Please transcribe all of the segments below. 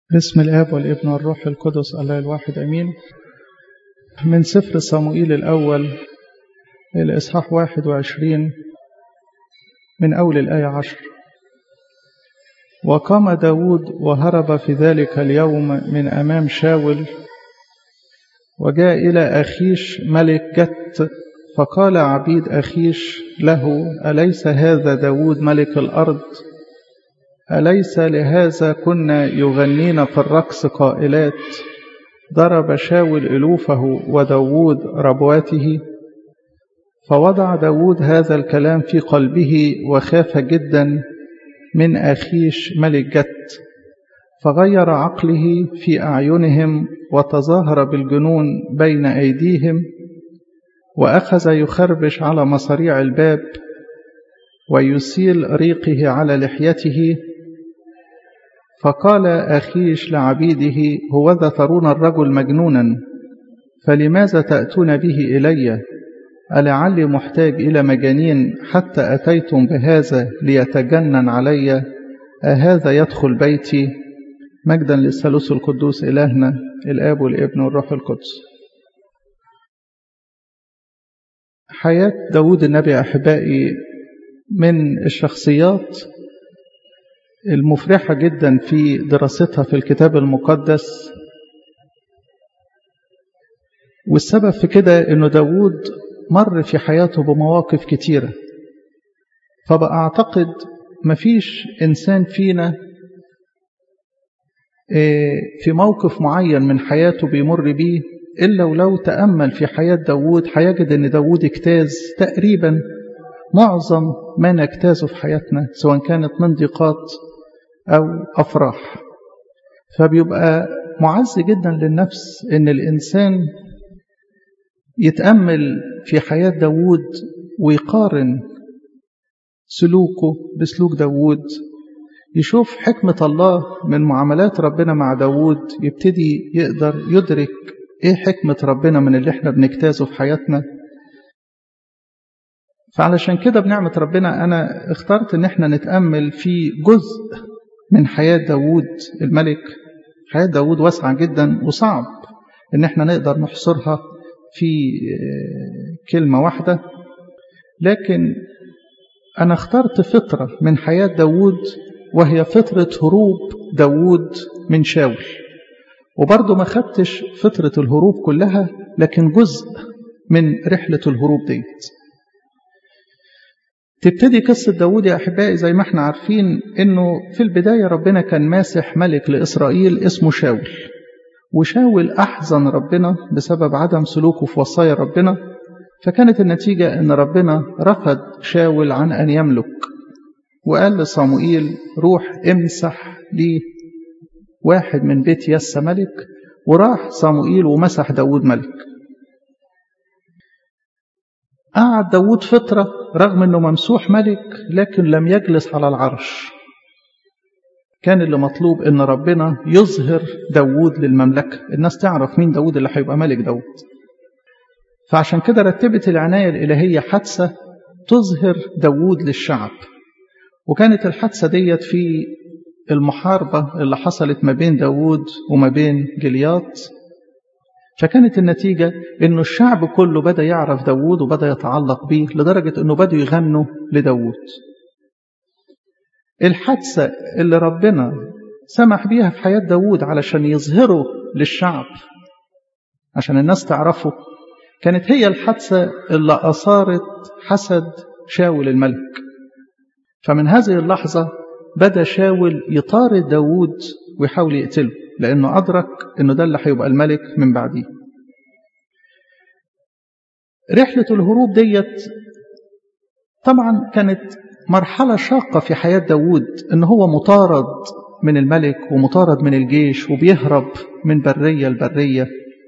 بسم الآب والابن والروح القدس الله الواحد أمين من سفر صموئيل الأول الإصحاح واحد وعشرين من أول الآية عشر وقام داود وهرب في ذلك اليوم من أمام شاول وجاء إلى أخيش ملك جت فقال عبيد أخيش له أليس هذا داود ملك الأرض أليس لهذا كنا يغنين في الرقص قائلات ضرب شاول ألوفه وداود ربواته فوضع داود هذا الكلام في قلبه وخاف جدا من أخيش ملك جت فغير عقله في أعينهم وتظاهر بالجنون بين أيديهم وأخذ يخربش على مصاريع الباب ويسيل ريقه على لحيته فقال أخيش لعبيده هوذا ترون الرجل مجنونا فلماذا تأتون به إلي ألعلي محتاج إلى مجانين حتى أتيتم بهذا ليتجنن علي أهذا يدخل بيتي مجدا للثالوث القدوس إلهنا الآب والابن والروح القدس حياة داود النبي أحبائي من الشخصيات المفرحة جدا في دراستها في الكتاب المقدس والسبب في كده أنه داود مر في حياته بمواقف كتيرة فبقى أعتقد مفيش إنسان فينا في موقف معين من حياته بيمر بيه إلا ولو تأمل في حياة داود هيجد أن داود اجتاز تقريبا معظم ما نجتازه في حياتنا سواء كانت من ضيقات أو أفراح فبيبقى معز جدا للنفس أن الإنسان يتأمل في حياة داود ويقارن سلوكه بسلوك داود يشوف حكمة الله من معاملات ربنا مع داود يبتدي يقدر يدرك ايه حكمة ربنا من اللي احنا بنجتازه في حياتنا فعلشان كده بنعمة ربنا أنا اخترت إن احنا نتأمل في جزء من حياة داود الملك حياة داود واسعة جدا وصعب إن احنا نقدر نحصرها في كلمة واحدة لكن أنا اخترت فترة من حياة داود وهي فترة هروب داود من شاول وبرضه ما خدتش فترة الهروب كلها لكن جزء من رحلة الهروب ديت تبتدي قصة داود يا أحبائي زي ما احنا عارفين إنه في البداية ربنا كان ماسح ملك لإسرائيل اسمه شاول وشاول أحزن ربنا بسبب عدم سلوكه في وصايا ربنا فكانت النتيجة إن ربنا رفض شاول عن أن يملك وقال لصموئيل روح امسح لي واحد من بيت يس ملك وراح صموئيل ومسح داود ملك قعد داود فترة رغم أنه ممسوح ملك لكن لم يجلس على العرش كان اللي مطلوب أن ربنا يظهر داود للمملكة الناس تعرف مين داود اللي هيبقى ملك داود فعشان كده رتبت العناية الإلهية حادثة تظهر داود للشعب وكانت الحادثة ديت في المحاربة اللي حصلت ما بين داود وما بين جليات فكانت النتيجة أنه الشعب كله بدأ يعرف داود وبدأ يتعلق به لدرجة أنه بدأوا يغنوا لداود الحادثة اللي ربنا سمح بيها في حياة داود علشان يظهره للشعب عشان الناس تعرفه كانت هي الحادثة اللي أثارت حسد شاول الملك فمن هذه اللحظة بدأ شاول يطارد داود ويحاول يقتله لأنه أدرك أنه ده اللي هيبقى الملك من بعديه رحلة الهروب ديت طبعا كانت مرحلة شاقة في حياة داود أنه هو مطارد من الملك ومطارد من الجيش وبيهرب من برية لبرية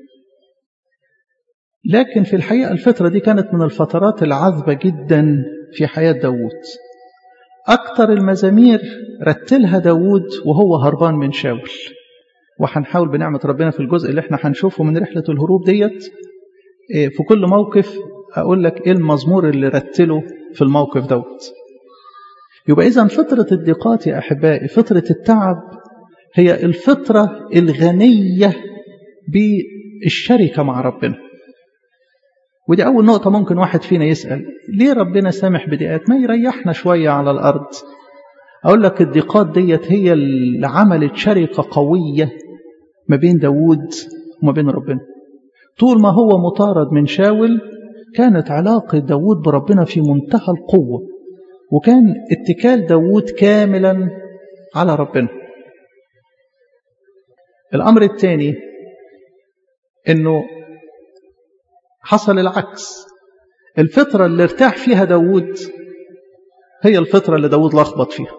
لكن في الحقيقة الفترة دي كانت من الفترات العذبة جدا في حياة داود أكتر المزامير رتلها داود وهو هربان من شاول وهنحاول بنعمة ربنا في الجزء اللي احنا هنشوفه من رحلة الهروب ديت في كل موقف أقول لك إيه المزمور اللي رتله في الموقف دوت يبقى إذا فترة الضيقات يا أحبائي فترة التعب هي الفطرة الغنية بالشركة مع ربنا ودي أول نقطة ممكن واحد فينا يسأل ليه ربنا سامح بضيقات ما يريحنا شوية على الأرض أقول لك الضيقات ديت هي اللي عملت شركة قوية ما بين داود وما بين ربنا طول ما هو مطارد من شاول كانت علاقة داود بربنا في منتهى القوة وكان اتكال داود كاملا على ربنا الأمر الثاني أنه حصل العكس الفترة اللي ارتاح فيها داود هي الفترة اللي داود لخبط فيها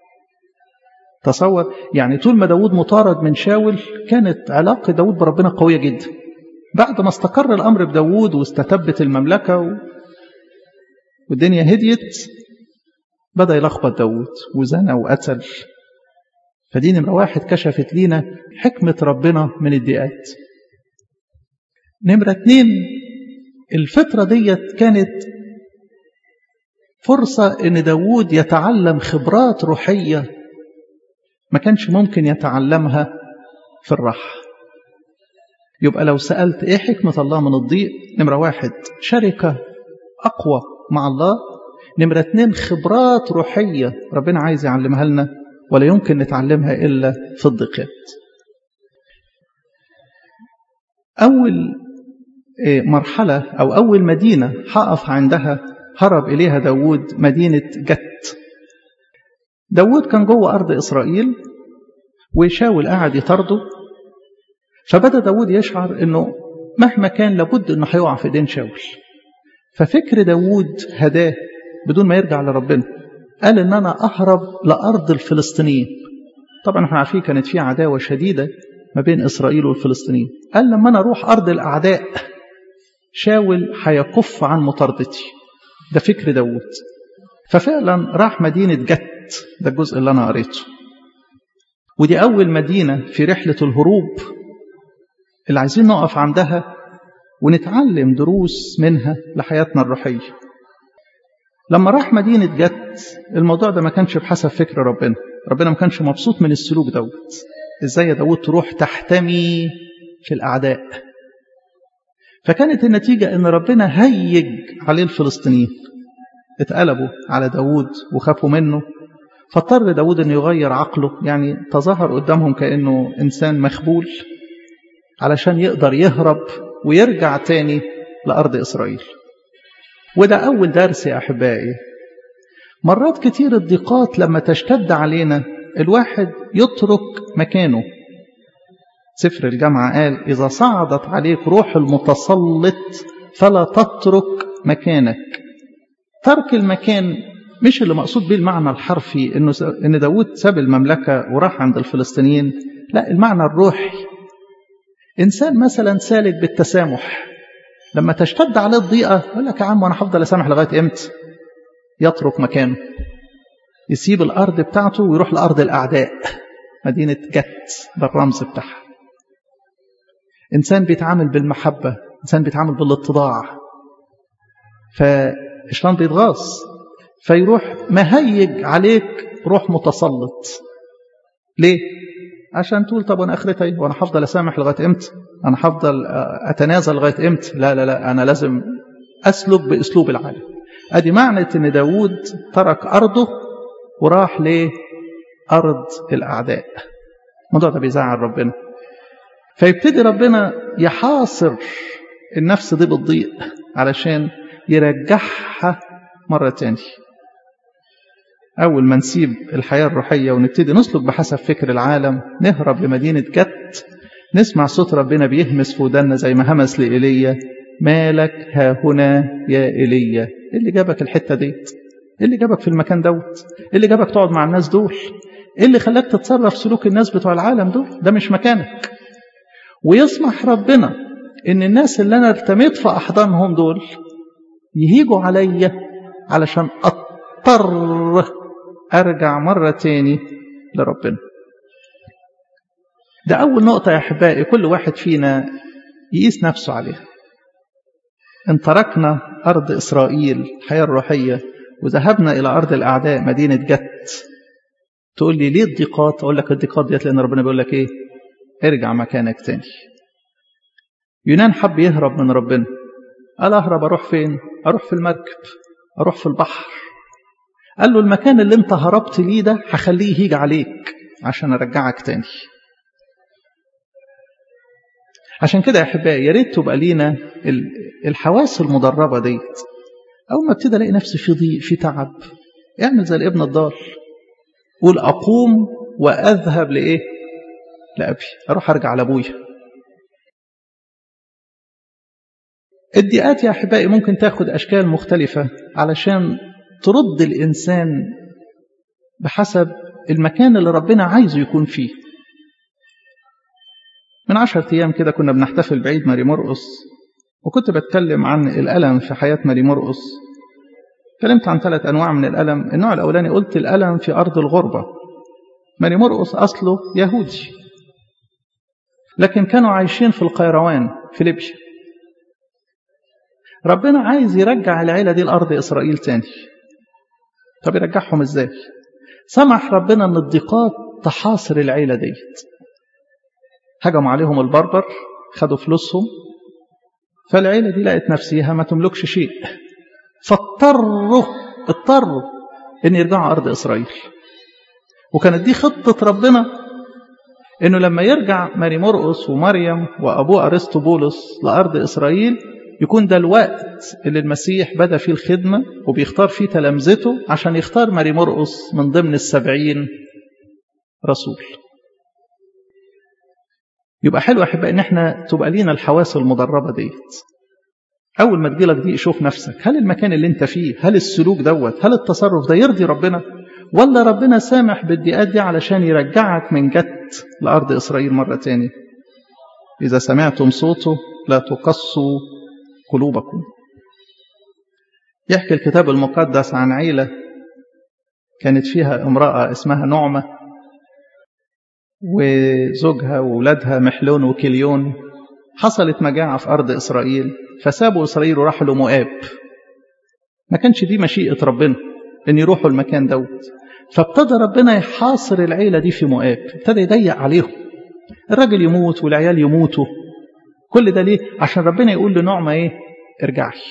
تصور يعني طول ما داود مطارد من شاول كانت علاقة داود بربنا قوية جدا بعد ما استقر الأمر بداود واستتبت المملكة و... والدنيا هديت بدأ يلخبط داود وزنى وقتل فدي نمرة واحد كشفت لينا حكمة ربنا من الضيقات نمرة اتنين الفترة ديت كانت فرصة ان داود يتعلم خبرات روحية ما كانش ممكن يتعلمها في الراحة يبقى لو سألت ايه حكمة الله من الضيق نمرة واحد شركة أقوى مع الله نمرة اتنين خبرات روحية ربنا عايز يعلمها لنا ولا يمكن نتعلمها إلا في الضيقات أول مرحلة أو أول مدينة حقف عندها هرب إليها داود مدينة جت داود كان جوه أرض إسرائيل وشاول قاعد يطرده فبدأ داود يشعر أنه مهما كان لابد أنه هيقع في دين شاول ففكر داود هداه بدون ما يرجع لربنا قال ان انا اهرب لارض الفلسطينيين طبعا احنا عارفين كانت في عداوه شديده ما بين اسرائيل والفلسطينيين قال لما انا اروح ارض الاعداء شاول هيكف عن مطاردتي ده فكر داود ففعلا راح مدينه جت ده الجزء اللي انا قريته ودي اول مدينه في رحله الهروب اللي عايزين نقف عندها ونتعلم دروس منها لحياتنا الروحيه لما راح مدينة جت الموضوع ده ما كانش بحسب فكر ربنا ربنا ما كانش مبسوط من السلوك دوت ازاي يا داود تروح تحتمي في الأعداء فكانت النتيجة ان ربنا هيج عليه الفلسطينيين اتقلبوا على داود وخافوا منه فاضطر داود انه يغير عقله يعني تظاهر قدامهم كأنه إنسان مخبول علشان يقدر يهرب ويرجع تاني لأرض إسرائيل وده أول درس يا أحبائي مرات كتير الضيقات لما تشتد علينا الواحد يترك مكانه سفر الجامعة قال إذا صعدت عليك روح المتسلط فلا تترك مكانك ترك المكان مش اللي مقصود به المعنى الحرفي إنه إن داود ساب المملكة وراح عند الفلسطينيين لا المعنى الروحي إنسان مثلا سالك بالتسامح لما تشتد عليه الضيقة يقول لك يا عم أنا هفضل أسامح لغاية إمتى يترك مكانه يسيب الأرض بتاعته ويروح لأرض الأعداء مدينة جت ده الرمز بتاعها إنسان بيتعامل بالمحبة إنسان بيتعامل بالاتضاع فالشيطان بيتغاظ فيروح مهيج عليك روح متسلط ليه؟ عشان تقول طب وانا اخرتها ايه وانا هفضل اسامح لغايه امتى انا هفضل اتنازل لغايه امتى لا لا لا انا لازم اسلك باسلوب العالم ادي معنى ان داود ترك ارضه وراح لارض الاعداء الموضوع ده بيزعل ربنا فيبتدي ربنا يحاصر النفس دي بالضيق علشان يرجعها مرة تاني أول ما نسيب الحياة الروحية ونبتدي نسلك بحسب فكر العالم نهرب لمدينة جت نسمع صوت ربنا بيهمس في ودنا زي ما همس لإيليا مالك ها هنا يا إيليا إيه اللي جابك الحتة ديت إيه اللي جابك في المكان دوت إيه اللي جابك تقعد مع الناس دول إيه اللي خلاك تتصرف سلوك الناس بتوع العالم دول ده مش مكانك ويسمح ربنا إن الناس اللي أنا ارتميت في أحضانهم دول يهيجوا عليا علشان أضطر أرجع مرة تاني لربنا ده أول نقطة يا أحبائي كل واحد فينا يقيس نفسه عليها إن تركنا أرض إسرائيل الحياة الروحية وذهبنا إلى أرض الأعداء مدينة جت تقول لي ليه الضيقات اقول لك الضيقات ديت لان ربنا بيقول لك ايه ارجع مكانك تاني يونان حب يهرب من ربنا قال اهرب اروح فين اروح في المركب اروح في البحر قال له المكان اللي انت هربت ليه ده هخليه يجي عليك عشان ارجعك تاني عشان كده يا احبائي يا ريت تبقى لينا الحواس المدربه ديت اول ما ابتدي الاقي نفسي في ضيق في تعب اعمل زي الابن الضال قول اقوم واذهب لايه لابي اروح ارجع لابويا الضيقات يا احبائي ممكن تاخد اشكال مختلفه علشان ترد الانسان بحسب المكان اللي ربنا عايزه يكون فيه من عشرة أيام كده كنا بنحتفل بعيد ماري مرقس وكنت بتكلم عن الألم في حياة ماري مرقس اتكلمت عن ثلاث أنواع من الألم النوع الأولاني قلت الألم في أرض الغربة ماري مرقس أصله يهودي لكن كانوا عايشين في القيروان في ليبيا ربنا عايز يرجع العيلة دي لأرض إسرائيل تاني طب يرجعهم إزاي سمح ربنا أن الضيقات تحاصر العيلة ديت هجموا عليهم البربر خدوا فلوسهم فالعيلة دي لقت نفسها ما تملكش شيء فاضطروا اضطروا ان يرجعوا ارض اسرائيل وكانت دي خطة ربنا انه لما يرجع ماري مرقس ومريم وابوه ارسطو بولس لارض اسرائيل يكون ده الوقت اللي المسيح بدا فيه الخدمة وبيختار فيه تلامذته عشان يختار ماري مرقس من ضمن السبعين رسول يبقى حلو احبائي ان احنا تبقى لينا الحواس المدربه ديت اول ما تجيلك دي شوف نفسك هل المكان اللي انت فيه هل السلوك دوت هل التصرف ده يرضي ربنا ولا ربنا سامح بالضيقات دي علشان يرجعك من جد لارض اسرائيل مره تاني اذا سمعتم صوته لا تقصوا قلوبكم يحكي الكتاب المقدس عن عيله كانت فيها امراه اسمها نعمه وزوجها وولادها محلون وكليون حصلت مجاعة في أرض إسرائيل فسابوا إسرائيل وراحوا لمؤاب ما كانش دي مشيئة ربنا إن يروحوا المكان دوت فابتدى ربنا يحاصر العيلة دي في مؤاب ابتدى يضيق عليهم الراجل يموت والعيال يموتوا كل ده ليه عشان ربنا يقول لنعمة ايه ارجعي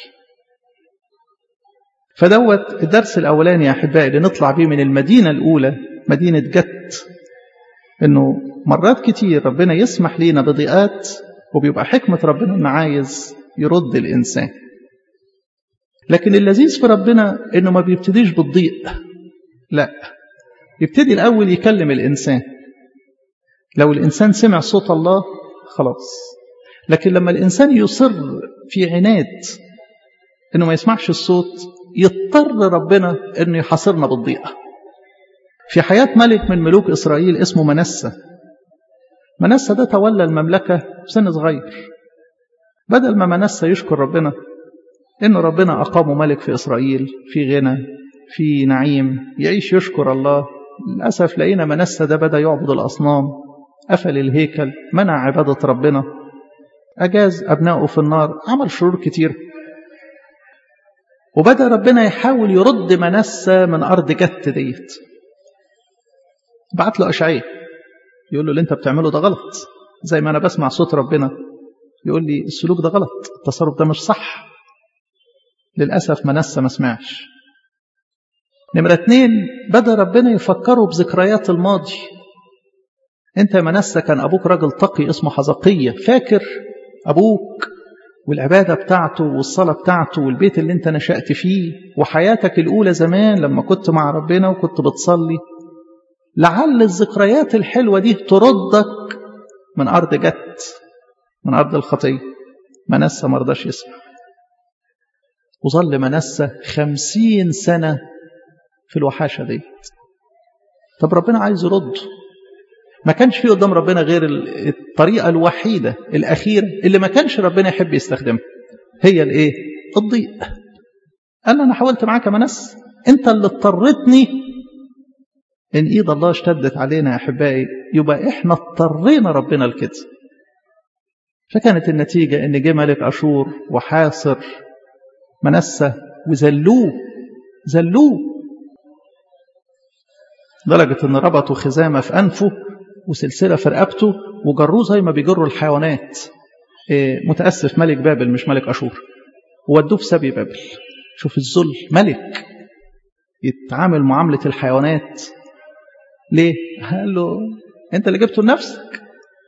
فدوت الدرس الأولاني يا أحبائي اللي نطلع بيه من المدينة الأولى مدينة جت انه مرات كتير ربنا يسمح لينا بضيقات وبيبقى حكمة ربنا انه عايز يرد الانسان لكن اللذيذ في ربنا انه ما بيبتديش بالضيق لا يبتدي الاول يكلم الانسان لو الانسان سمع صوت الله خلاص لكن لما الانسان يصر في عناد انه ما يسمعش الصوت يضطر ربنا انه يحاصرنا بالضيقه في حياة ملك من ملوك إسرائيل اسمه منسى منسى ده تولى المملكة في سن صغير بدل ما منسى يشكر ربنا إن ربنا أقامه ملك في إسرائيل في غنى في نعيم يعيش يشكر الله للأسف لقينا منسى ده بدأ يعبد الأصنام قفل الهيكل منع عبادة ربنا أجاز أبنائه في النار عمل شرور كتير وبدأ ربنا يحاول يرد منسى من أرض جت ديت بعت له أشعية يقول له اللي انت بتعمله ده غلط زي ما انا بسمع صوت ربنا يقول لي السلوك ده غلط التصرف ده مش صح للأسف منسى ما سمعش نمرة اتنين بدأ ربنا يفكروا بذكريات الماضي انت يا منسى كان ابوك راجل تقي اسمه حزقية فاكر ابوك والعبادة بتاعته والصلاة بتاعته والبيت اللي انت نشأت فيه وحياتك الأولى زمان لما كنت مع ربنا وكنت بتصلي لعل الذكريات الحلوة دي تردك من أرض جت من أرض الخطية منسى مرضاش يسمع وظل منسى خمسين سنة في الوحاشة دي طب ربنا عايز يرد ما كانش فيه قدام ربنا غير الطريقة الوحيدة الأخيرة اللي ما كانش ربنا يحب يستخدمها هي الإيه؟ الضيق قال أنا حاولت معاك يا منس أنت اللي اضطرتني إن إيد الله اشتدت علينا يا أحبائي يبقى إحنا اضطرينا ربنا لكده فكانت النتيجة إن جه ملك أشور وحاصر منسى وذلوه ذلوه درجة ان ربطوا خزامة في أنفه وسلسلة في رقبته وجروه زي ما بيجروا الحيوانات متأسف ملك بابل مش ملك أشور ودوه في سبي بابل شوف الذل ملك يتعامل معاملة الحيوانات ليه؟ قال له أنت اللي جبته لنفسك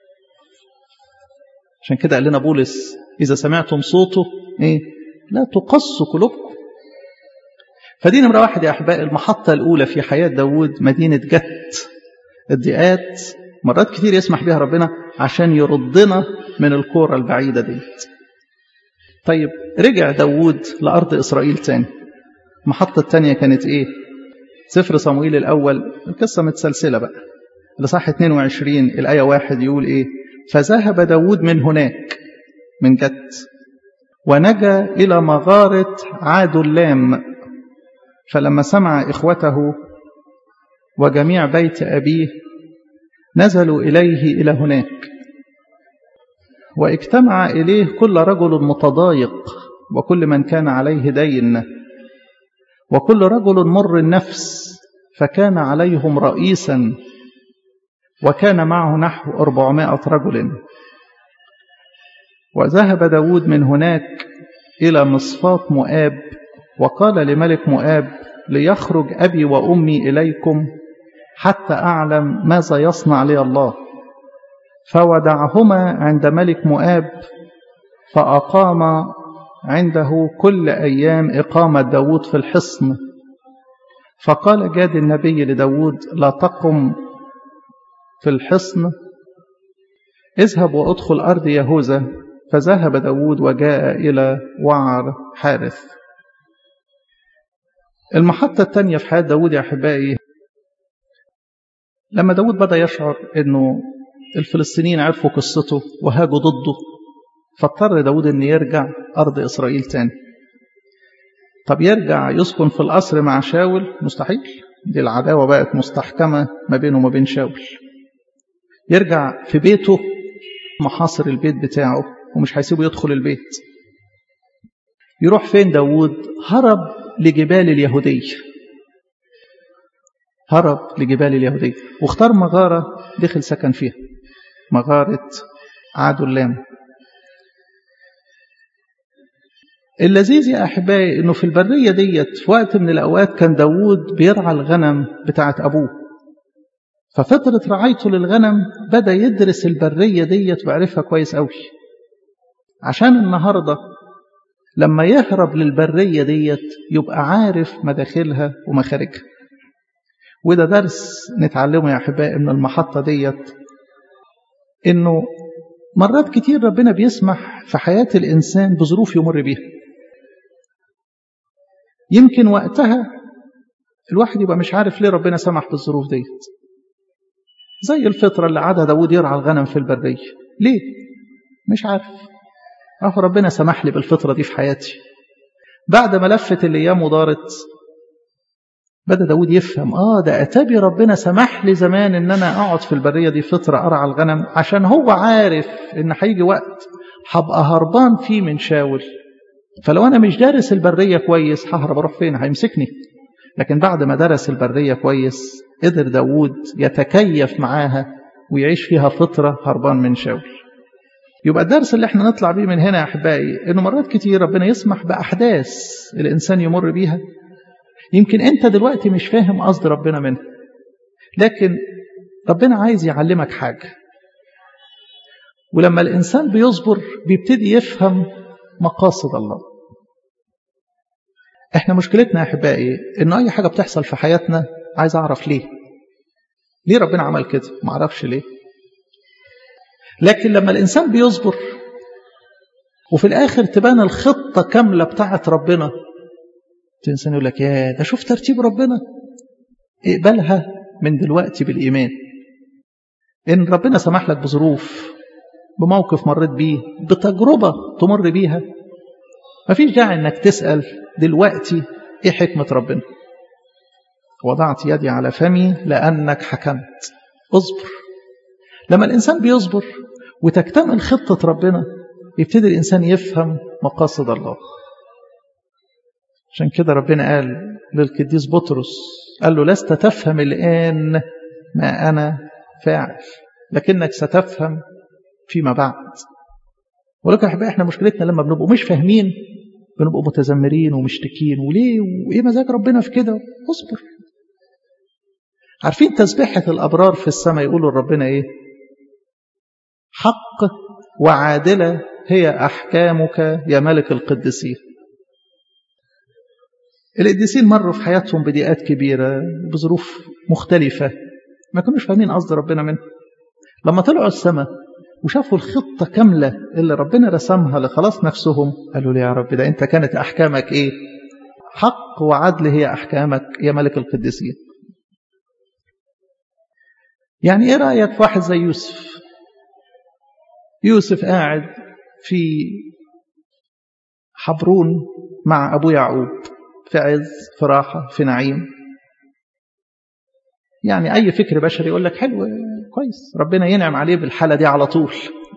عشان كده قال لنا بولس إذا سمعتم صوته إيه؟ لا تقصوا قلوبكم فدي نمرة واحد يا أحبائي المحطة الأولى في حياة داود مدينة جت الضيقات مرات كتير يسمح بها ربنا عشان يردنا من الكورة البعيدة ديت طيب رجع داود لأرض إسرائيل تاني المحطة التانية كانت إيه سفر صموئيل الأول القصة متسلسلة بقى لصح 22 الآية واحد يقول إيه فذهب داود من هناك من جت ونجا إلى مغارة عاد اللام فلما سمع إخوته وجميع بيت أبيه نزلوا إليه إلى هناك واجتمع إليه كل رجل متضايق وكل من كان عليه دين وكل رجل مر النفس فكان عليهم رئيسا وكان معه نحو أربعمائة رجل وذهب داود من هناك إلى مصفات مؤاب وقال لملك مؤاب ليخرج أبي وأمي إليكم حتى أعلم ماذا يصنع لي الله فودعهما عند ملك مؤاب فأقام عنده كل أيام إقامة داود في الحصن فقال جاد النبي لداود لا تقم في الحصن اذهب وادخل أرض يهوذا فذهب داود وجاء إلى وعر حارث المحطة الثانية في حياة داود يا أحبائي لما داود بدأ يشعر أنه الفلسطينيين عرفوا قصته وهاجوا ضده فاضطر داود أن يرجع أرض إسرائيل تاني طب يرجع يسكن في القصر مع شاول مستحيل دي العداوة بقت مستحكمة ما بينه وما بين شاول يرجع في بيته محاصر البيت بتاعه ومش هيسيبه يدخل البيت يروح فين داود هرب لجبال اليهودية هرب لجبال اليهودية واختار مغارة دخل سكن فيها مغارة عاد اللام اللذيذ يا أحبائي أنه في البرية ديت في وقت من الأوقات كان داود بيرعى الغنم بتاعت أبوه ففترة رعايته للغنم بدأ يدرس البرية ديت ويعرفها كويس قوي عشان النهاردة لما يهرب للبرية ديت يبقى عارف مداخلها ومخارجها وده درس نتعلمه يا أحبائي من المحطة ديت إنه مرات كتير ربنا بيسمح في حياة الإنسان بظروف يمر بيها يمكن وقتها الواحد يبقى مش عارف ليه ربنا سمح بالظروف ديت زي الفترة اللي عادها داود يرعى الغنم في البرية ليه؟ مش عارف أهو ربنا سمح لي بالفترة دي في حياتي بعد ما لفت الأيام ودارت بدأ داود يفهم آه ده أتابي ربنا سمح لي زمان إن أنا أقعد في البرية دي فترة أرعى الغنم عشان هو عارف إن هيجي وقت هبقى هربان فيه من شاول فلو أنا مش دارس البرية كويس ههرب أروح فين هيمسكني لكن بعد ما درس البرية كويس قدر داود يتكيف معاها ويعيش فيها فترة هربان من شاول يبقى الدرس اللي احنا نطلع بيه من هنا يا أحبائي إنه مرات كتير ربنا يسمح بأحداث الإنسان يمر بيها يمكن أنت دلوقتي مش فاهم قصد ربنا منها لكن ربنا عايز يعلمك حاجة ولما الإنسان بيصبر بيبتدي يفهم مقاصد الله احنا مشكلتنا يا أحبائي إنه أي حاجة بتحصل في حياتنا عايز أعرف ليه ليه ربنا عمل كده ما أعرفش ليه لكن لما الإنسان بيصبر وفي الآخر تبان الخطة كاملة بتاعت ربنا الإنسان يقول لك يا ده شوف ترتيب ربنا اقبلها من دلوقتي بالإيمان إن ربنا سمح لك بظروف بموقف مريت بيه بتجربة تمر بيها مفيش داعي إنك تسأل دلوقتي إيه حكمة ربنا وضعت يدي على فمي لأنك حكمت اصبر لما الإنسان بيصبر وتكتمل خطة ربنا يبتدي الإنسان يفهم مقاصد الله عشان كده ربنا قال للقديس بطرس قال له لست تفهم الآن ما أنا فاعل لكنك ستفهم فيما بعد ولكن يا احنا مشكلتنا لما بنبقوا مش فاهمين بنبقوا متذمرين ومشتكين وليه وايه مزاج ربنا في كده اصبر عارفين تسبيحة الأبرار في السماء يقولوا لربنا إيه حق وعادلة هي أحكامك يا ملك القديسين القديسين مروا في حياتهم بضيقات كبيرة بظروف مختلفة ما كانوش فاهمين قصد ربنا منه لما طلعوا السماء وشافوا الخطة كاملة اللي ربنا رسمها لخلاص نفسهم قالوا لي يا رب ده أنت كانت أحكامك إيه حق وعدل هي أحكامك يا ملك القديسين يعني إيه رأيك في واحد زي يوسف يوسف قاعد في حبرون مع أبو يعقوب في عز في راحة في نعيم يعني أي فكر بشري يقول لك حلو كويس ربنا ينعم عليه بالحالة دي على طول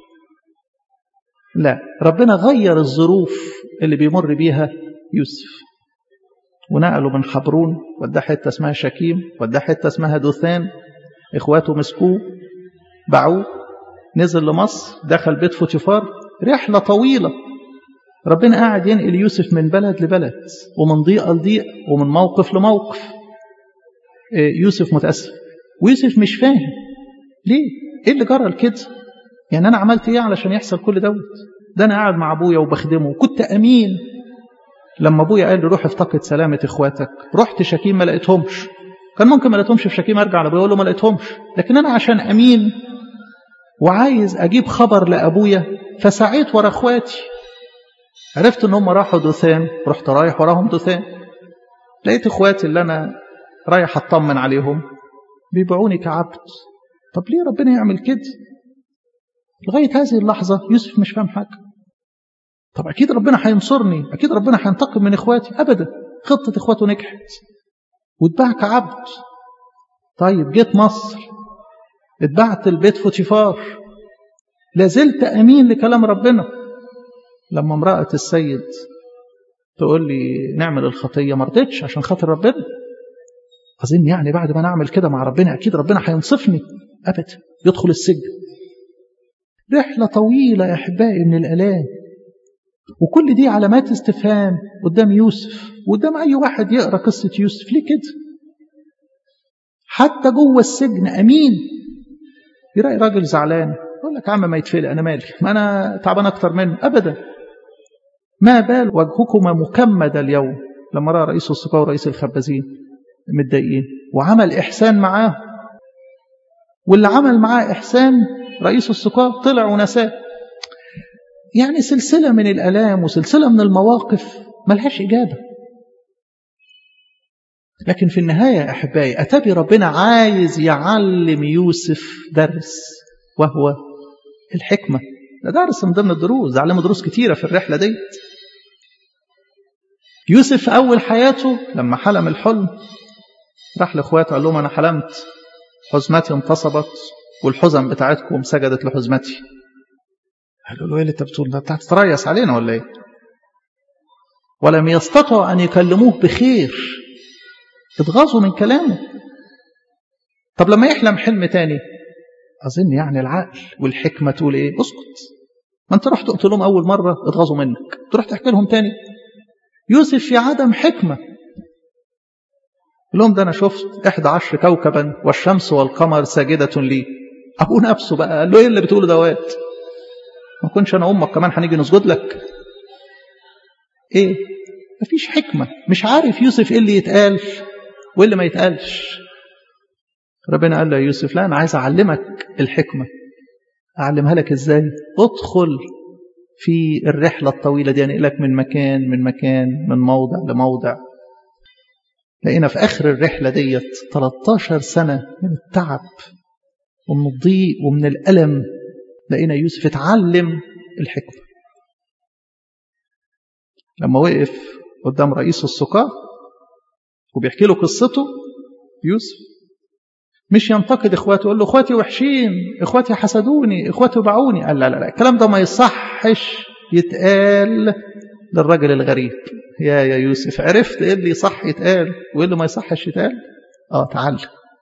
لا ربنا غير الظروف اللي بيمر بيها يوسف ونقله من حبرون وداه حتة اسمها شكيم وداه حتة اسمها دوثان اخواته مسكوه باعوه نزل لمصر دخل بيت فوتيفار رحلة طويلة ربنا قاعد ينقل يوسف من بلد لبلد ومن ضيقة لضيق ومن موقف لموقف يوسف متأسف ويوسف مش فاهم ليه ايه اللي جرى لكده يعني انا عملت ايه علشان يحصل كل دوت ده انا قاعد مع ابويا وبخدمه وكنت امين لما ابويا قال لي روح افتقد سلامه اخواتك رحت شكيم ما لقيتهمش كان ممكن ما لقيتهمش في شكيم ارجع لابويا اقول له ما لقيتهمش لكن انا عشان امين وعايز اجيب خبر لابويا فسعيت ورا اخواتي عرفت ان هم راحوا دوثان رحت رايح وراهم دوثان لقيت اخواتي اللي انا رايح اطمن عليهم بيبيعوني كعبد طب ليه ربنا يعمل كده لغايه هذه اللحظه يوسف مش فاهم حاجه طب اكيد ربنا هينصرني اكيد ربنا هينتقم من اخواتي ابدا خطه اخواته نجحت واتباع كعبد طيب جيت مصر اتبعت البيت فوتيفار لازلت امين لكلام ربنا لما امراه السيد تقول لي نعمل الخطيه ما رضيتش عشان خاطر ربنا اظن يعني بعد ما نعمل كده مع ربنا اكيد ربنا هينصفني ابدا يدخل السجن رحله طويله يا احبائي من الالام وكل دي علامات استفهام قدام يوسف وقدام اي واحد يقرا قصه يوسف ليه كده حتى جوه السجن امين يلاقي راجل زعلان يقول لك يا عم ما يتفلق انا مالي ما انا تعبان اكتر منه ابدا ما بال وجهكما مكمد اليوم لما راى رئيس السقاة ورئيس الخبازين متضايقين وعمل احسان معاه واللي عمل معاه احسان رئيس السقاة طلع ونساه يعني سلسله من الالام وسلسله من المواقف ملهاش اجابه لكن في النهايه يا احبائي اتى ربنا عايز يعلم يوسف درس وهو الحكمه ده درس من ضمن الدروس ده علمه دروس كتيره في الرحله دي يوسف في اول حياته لما حلم الحلم راح لاخواته قال لهم انا حلمت حزمتي انتصبت والحزم بتاعتكم سجدت لحزمتي قالوا له ايه اللي انت بتقول ده بتاعت تريس علينا ولا ايه ولم يستطعوا ان يكلموه بخير اتغاظوا من كلامه طب لما يحلم حلم تاني اظن يعني العقل والحكمه تقول ايه اسكت ما انت رحت قلت لهم اول مره اتغاظوا منك تروح تحكي لهم تاني يوسف في عدم حكمه لهم ده انا شفت احدى عشر كوكبا والشمس والقمر ساجده لي ابوه نفسه بقى قال له ايه اللي بتقوله دوات ما كنش انا امك كمان هنيجي نسجد لك ايه مفيش حكمه مش عارف يوسف ايه اللي يتقال وايه اللي ما يتقالش ربنا قال له يا يوسف لا انا عايز اعلمك الحكمه اعلمها لك ازاي ادخل في الرحله الطويله دي انقلك من مكان من مكان من موضع لموضع لقينا في اخر الرحله ديت 13 سنه من التعب ومن الضيق ومن الالم لقينا يوسف اتعلم الحكمه لما وقف قدام رئيس السقاة وبيحكي له قصته يوسف مش ينتقد اخواته يقول له اخواتي وحشين اخواتي حسدوني اخواتي باعوني قال لا لا لا الكلام ده ما يصحش يتقال للرجل الغريب يا يا يوسف عرفت ايه اللي صح يتقال وايه اللي ما يصحش يتقال اه تعال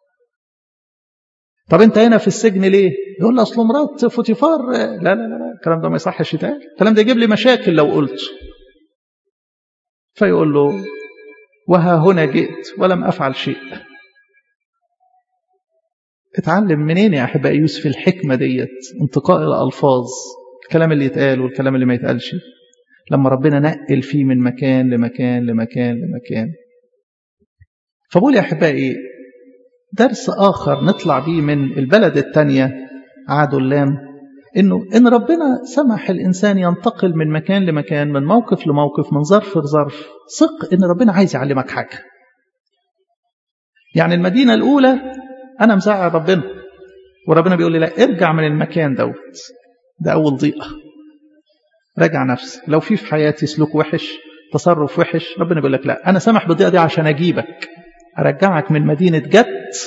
طب انت هنا في السجن ليه يقول لي اصل مرات فوتيفار لا لا لا لا الكلام ده ما يصحش يتقال الكلام ده يجيب لي مشاكل لو قلت فيقول له وها هنا جئت ولم افعل شيء اتعلم منين يا احبائي يوسف الحكمه ديت انتقاء الالفاظ الكلام اللي يتقال والكلام اللي ما يتقالش لما ربنا نقل فيه من مكان لمكان لمكان لمكان فبقول يا احبائي درس اخر نطلع بيه من البلد الثانيه عادوا اللام انه ان ربنا سمح الانسان ينتقل من مكان لمكان من موقف لموقف من ظرف لظرف ثق ان ربنا عايز يعلمك حاجه يعني المدينه الاولى انا مزعل ربنا وربنا بيقول لي لا ارجع من المكان دوت ده اول ضيقه راجع نفسك لو في في حياتي سلوك وحش تصرف وحش ربنا بيقول لك لا انا سامح بالضيقه دي عشان اجيبك ارجعك من مدينه جت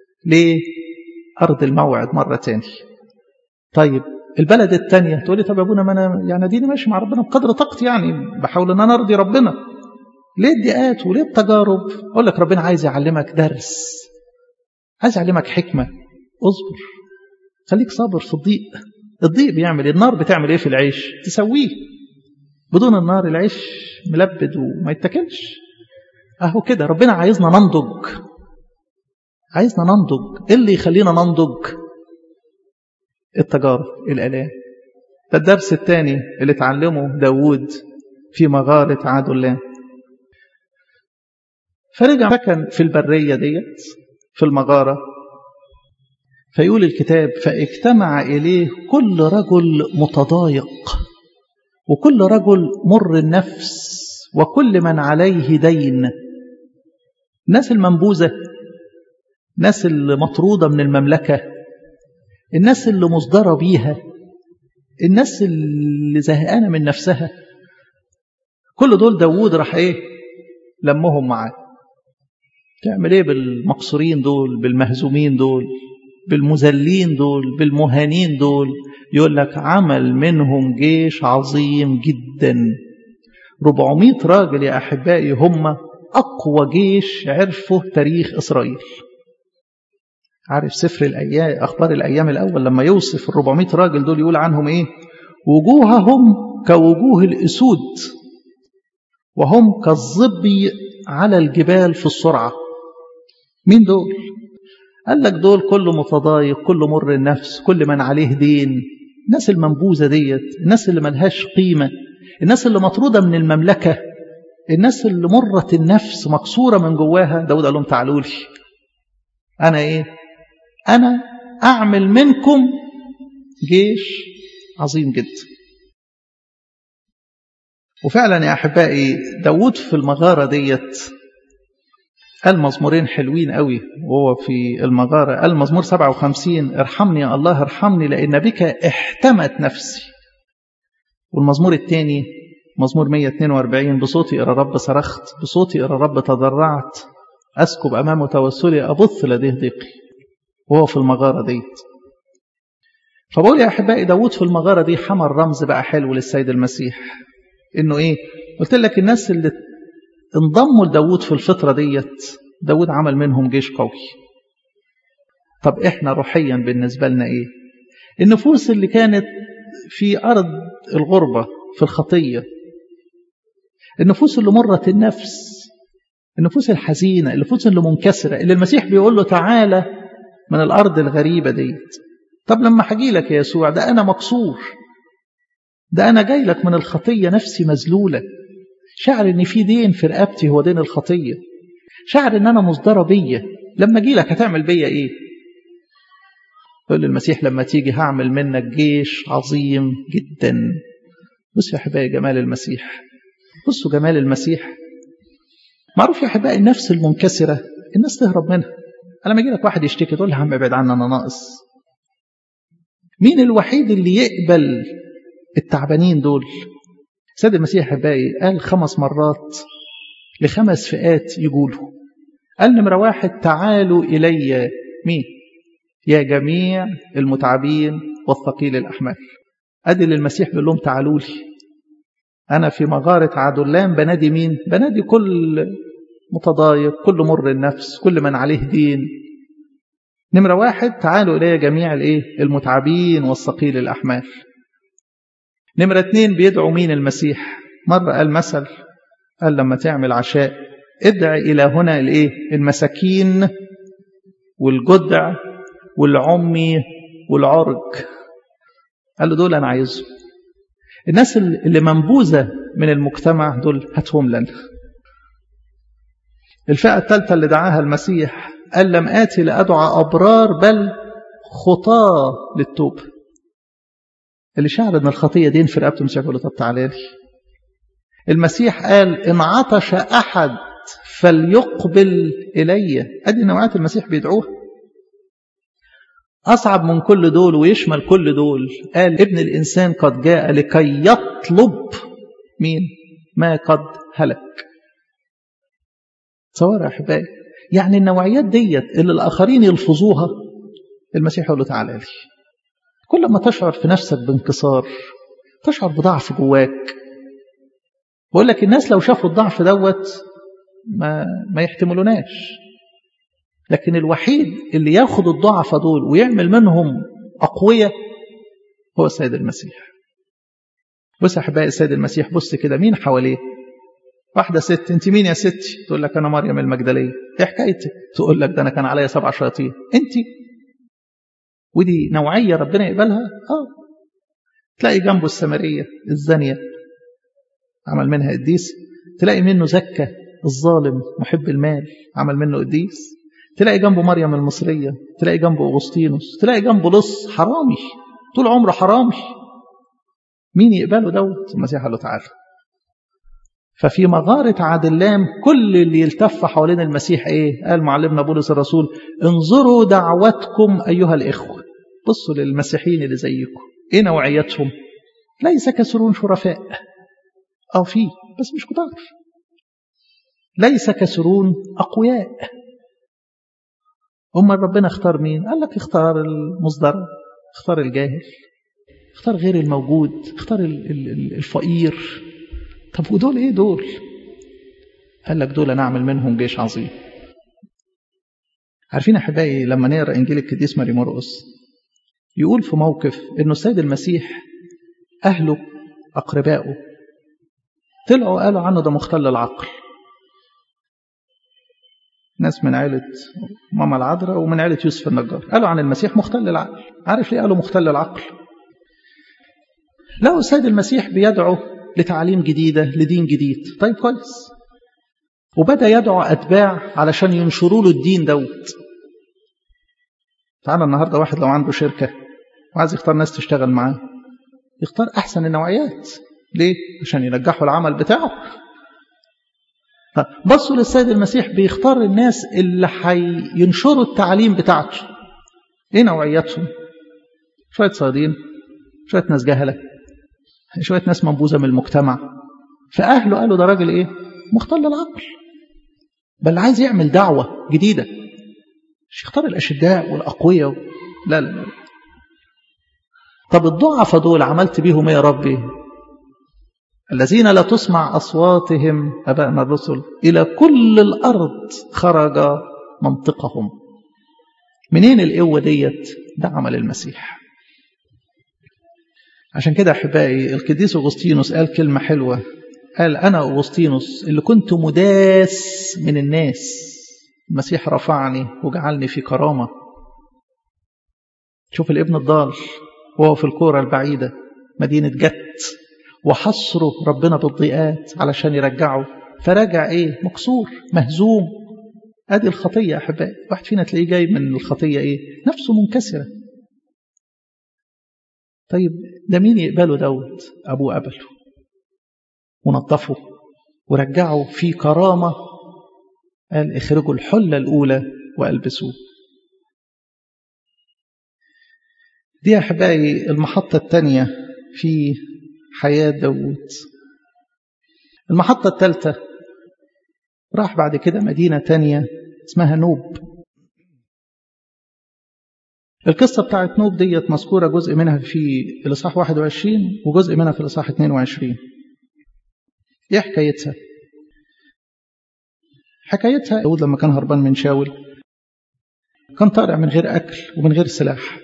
لارض الموعد مره تاني طيب البلد الثانيه تقول لي طب يا ابونا ما انا يعني ديني ماشي مع ربنا بقدر طاقتي يعني بحاول ان انا ارضي ربنا ليه الضيقات وليه التجارب اقول لك ربنا عايز يعلمك درس عايز يعلمك حكمه اصبر خليك صابر في الضيق الضيق بيعمل ايه النار بتعمل ايه في العيش تسويه بدون النار العيش ملبد وما يتاكلش اهو كده ربنا عايزنا ننضج عايزنا ننضج ايه اللي يخلينا ننضج التجارب الالام ده الدرس الثاني اللي اتعلمه داوود في مغارة عدلان فرجع سكن في البرية ديت في المغارة فيقول الكتاب فاجتمع إليه كل رجل متضايق وكل رجل مر النفس وكل من عليه دين الناس المنبوذة الناس المطرودة من المملكة الناس اللي مصدرة بيها الناس اللي زهقانة من نفسها كل دول داوود راح ايه لمهم معاه تعمل ايه بالمقصورين دول بالمهزومين دول بالمذلين دول بالمهانين دول يقول لك عمل منهم جيش عظيم جدا 400 راجل يا احبائي هم اقوى جيش عرفه تاريخ اسرائيل عارف سفر الايام اخبار الايام الاول لما يوصف ال 400 راجل دول يقول عنهم ايه وجوههم كوجوه الاسود وهم كالظبي على الجبال في السرعه مين دول قال لك دول كله متضايق كله مر النفس كل من عليه دين الناس المنبوذة ديت الناس اللي ملهاش قيمة الناس اللي مطرودة من المملكة الناس اللي مرت النفس مكسورة من جواها داود قال لهم تعالوا لي أنا إيه أنا أعمل منكم جيش عظيم جدا وفعلا يا أحبائي داود في المغارة ديت قال مزمورين حلوين قوي وهو في المغارة قال مزمور 57 ارحمني يا الله ارحمني لأن بك احتمت نفسي والمزمور الثاني مزمور 142 بصوتي إلى رب صرخت بصوتي إلى رب تضرعت أسكب أمامه توسلي أبث لديه ضيقي وهو في المغارة ديت فبقول يا أحبائي داود في المغارة دي حمل رمز بقى حلو للسيد المسيح إنه إيه قلت لك الناس اللي انضموا لداود في الفترة ديت داود عمل منهم جيش قوي طب احنا روحيا بالنسبة لنا ايه النفوس اللي كانت في أرض الغربة في الخطية النفوس اللي مرت النفس النفوس الحزينة النفوس اللي منكسرة اللي المسيح بيقول له تعالى من الأرض الغريبة ديت طب لما حكي لك يا يسوع ده أنا مكسور ده أنا جاي لك من الخطية نفسي مذلولة شعر ان في دين في رقبتي هو دين الخطيه شعر ان انا مصدره بيا لما اجي لك هتعمل بيا ايه يقول المسيح لما تيجي هعمل منك جيش عظيم جدا بصوا يا احبائي جمال المسيح بصوا جمال المسيح معروف يا احبائي النفس المنكسره الناس تهرب منها لما يجي لك واحد يشتكي تقول له عم ابعد عني انا ناقص مين الوحيد اللي يقبل التعبانين دول سيد المسيح احبائي قال خمس مرات لخمس فئات يقولوا قال نمرة واحد تعالوا إلي مين يا جميع المتعبين والثقيل الأحمال أدي للمسيح بيقول لهم تعالوا لي أنا في مغارة عدلان بنادي مين بنادي كل متضايق كل مر النفس كل من عليه دين نمرة واحد تعالوا إلي جميع الإيه المتعبين والثقيل الأحمال نمرة اتنين بيدعو مين المسيح مرة قال مثل قال لما تعمل عشاء ادع إلى هنا الإيه المساكين والجدع والعمي والعرج قال له دول أنا عايزهم الناس اللي منبوذة من المجتمع دول هاتهم لنا الفئة الثالثة اللي دعاها المسيح قال لم آتي لأدعى أبرار بل خطاة للتوبة اللي شعر ان الخطية دين في رقبته مش يقول له طب تعالى لي المسيح قال إن عطش أحد فليقبل إلي أدي نوعات المسيح بيدعوها أصعب من كل دول ويشمل كل دول قال ابن الإنسان قد جاء لكي يطلب مين ما قد هلك تصور يا أحبائي يعني النوعيات ديت اللي الآخرين يلفظوها المسيح يقول له تعالى لي كل ما تشعر في نفسك بانكسار تشعر بضعف جواك بقول لك الناس لو شافوا الضعف دوت ما ما يحتملوناش لكن الوحيد اللي ياخد الضعفة دول ويعمل منهم أقوياء هو السيد المسيح بص يا أحبائي السيد المسيح بص كده مين حواليه واحدة ست انت مين يا ستي تقول لك أنا مريم المجدلية ايه حكايتك تقول لك ده أنا كان عليا سبع شياطين انت ودي نوعية ربنا يقبلها اه تلاقي جنبه السمرية الزانية عمل منها قديس تلاقي منه زكة الظالم محب المال عمل منه قديس تلاقي جنبه مريم المصرية تلاقي جنبه أغسطينوس تلاقي جنبه لص حرامي طول عمره حرامي مين يقبله دوت المسيح قال له تعالى ففي مغارة عادلام كل اللي يلتف حوالين المسيح ايه قال معلمنا بولس الرسول انظروا دعوتكم أيها الإخوة بصوا للمسيحيين اللي زيكم ايه نوعيتهم ليس كسرون شرفاء أو فيه بس مش كتار ليس كسرون أقوياء أما ربنا اختار مين قال لك اختار المصدر اختار الجاهل اختار غير الموجود اختار الفقير طب ودول ايه دول قال لك دول نعمل منهم جيش عظيم عارفين احبائي لما نقرا انجيل القديس ماري مرقس يقول في موقف انه السيد المسيح اهله اقربائه طلعوا قالوا عنه ده مختل العقل ناس من عائلة ماما العذراء ومن عائلة يوسف النجار قالوا عن المسيح مختل العقل عارف ليه قالوا مختل العقل لو السيد المسيح بيدعو لتعليم جديدة لدين جديد طيب كويس وبدأ يدعو أتباع علشان ينشروا له الدين دوت تعالى النهاردة واحد لو عنده شركة وعايز يختار ناس تشتغل معاه يختار أحسن النوعيات ليه؟ عشان ينجحوا العمل بتاعه بصوا للسيد المسيح بيختار الناس اللي هينشروا التعليم بتاعته ايه نوعياتهم شوية صيادين شوية ناس جهلة شوية ناس منبوذة من المجتمع فأهله قالوا ده راجل ايه مختل العقل بل عايز يعمل دعوة جديدة مش يختار الأشداء والأقوياء لا لا لا طب الضعفة دول عملت بيهم ايه يا ربي الذين لا تسمع أصواتهم أبائنا الرسل إلى كل الأرض خرج منطقهم منين القوة ديت ده عمل المسيح عشان كده أحبائي القديس أغسطينوس قال كلمة حلوة قال أنا أغسطينوس اللي كنت مداس من الناس المسيح رفعني وجعلني في كرامة شوف الابن الضال وهو في الكورة البعيدة مدينة جت وحصره ربنا بالضيقات علشان يرجعه فرجع ايه مكسور مهزوم ادي الخطيه يا احبائي واحد فينا تلاقيه جاي من الخطيه ايه نفسه منكسره طيب ده مين يقبله دوت ابوه قبله ونظفه ورجعه في كرامه قال اخرجوا الحله الاولى والبسوه دي يا احبائي المحطه الثانيه في حياة داود المحطة الثالثة راح بعد كده مدينة تانية اسمها نوب القصة بتاعت نوب ديت مذكورة جزء منها في الإصحاح 21 وجزء منها في الإصحاح 22 إيه حكايتها؟ حكايتها داود لما كان هربان من شاول كان طالع من غير أكل ومن غير سلاح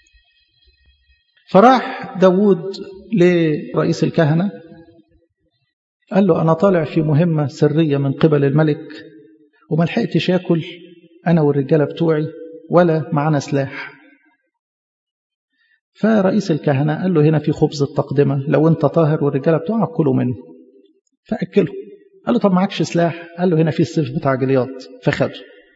فراح داود لرئيس الكهنة قال له أنا طالع في مهمة سرية من قبل الملك وما لحقتش آكل أنا والرجالة بتوعي ولا معانا سلاح فرئيس الكهنة قال له هنا في خبز التقدمة لو أنت طاهر والرجالة بتوعك كلوا منه فأكله قال له طب معكش سلاح قال له هنا في السيف بتاع جلياط فخده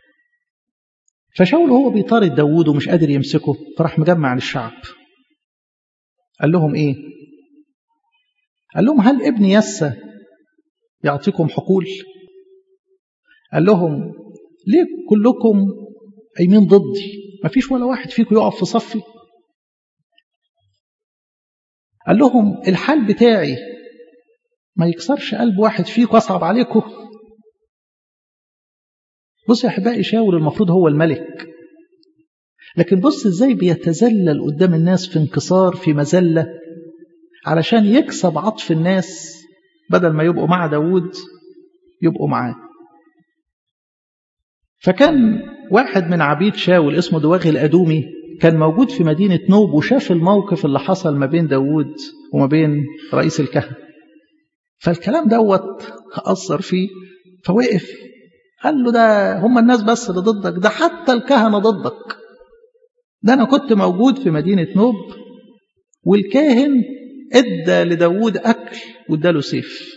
فشاول هو بيطارد داوود ومش قادر يمسكه فراح مجمع للشعب قال لهم ايه قال لهم هل ابن يسى يعطيكم حقول قال لهم ليه كلكم قايمين ضدي ما فيش ولا واحد فيكم يقف في صفي قال لهم الحال بتاعي ما يكسرش قلب واحد فيكم اصعب عليكم بص يا احبائي شاول المفروض هو الملك لكن بص ازاي بيتذلل قدام الناس في انكسار في مذله علشان يكسب عطف الناس بدل ما يبقوا مع داوود يبقوا معاه فكان واحد من عبيد شاول اسمه دواغي الأدومي كان موجود في مدينة نوب وشاف الموقف اللي حصل ما بين داوود وما بين رئيس الكهنة فالكلام دوت أثر فيه فوقف قال له ده هم الناس بس اللي ضدك ده حتى الكهنة ضدك ده أنا كنت موجود في مدينة نوب والكاهن ادى لداود أكل واداله سيف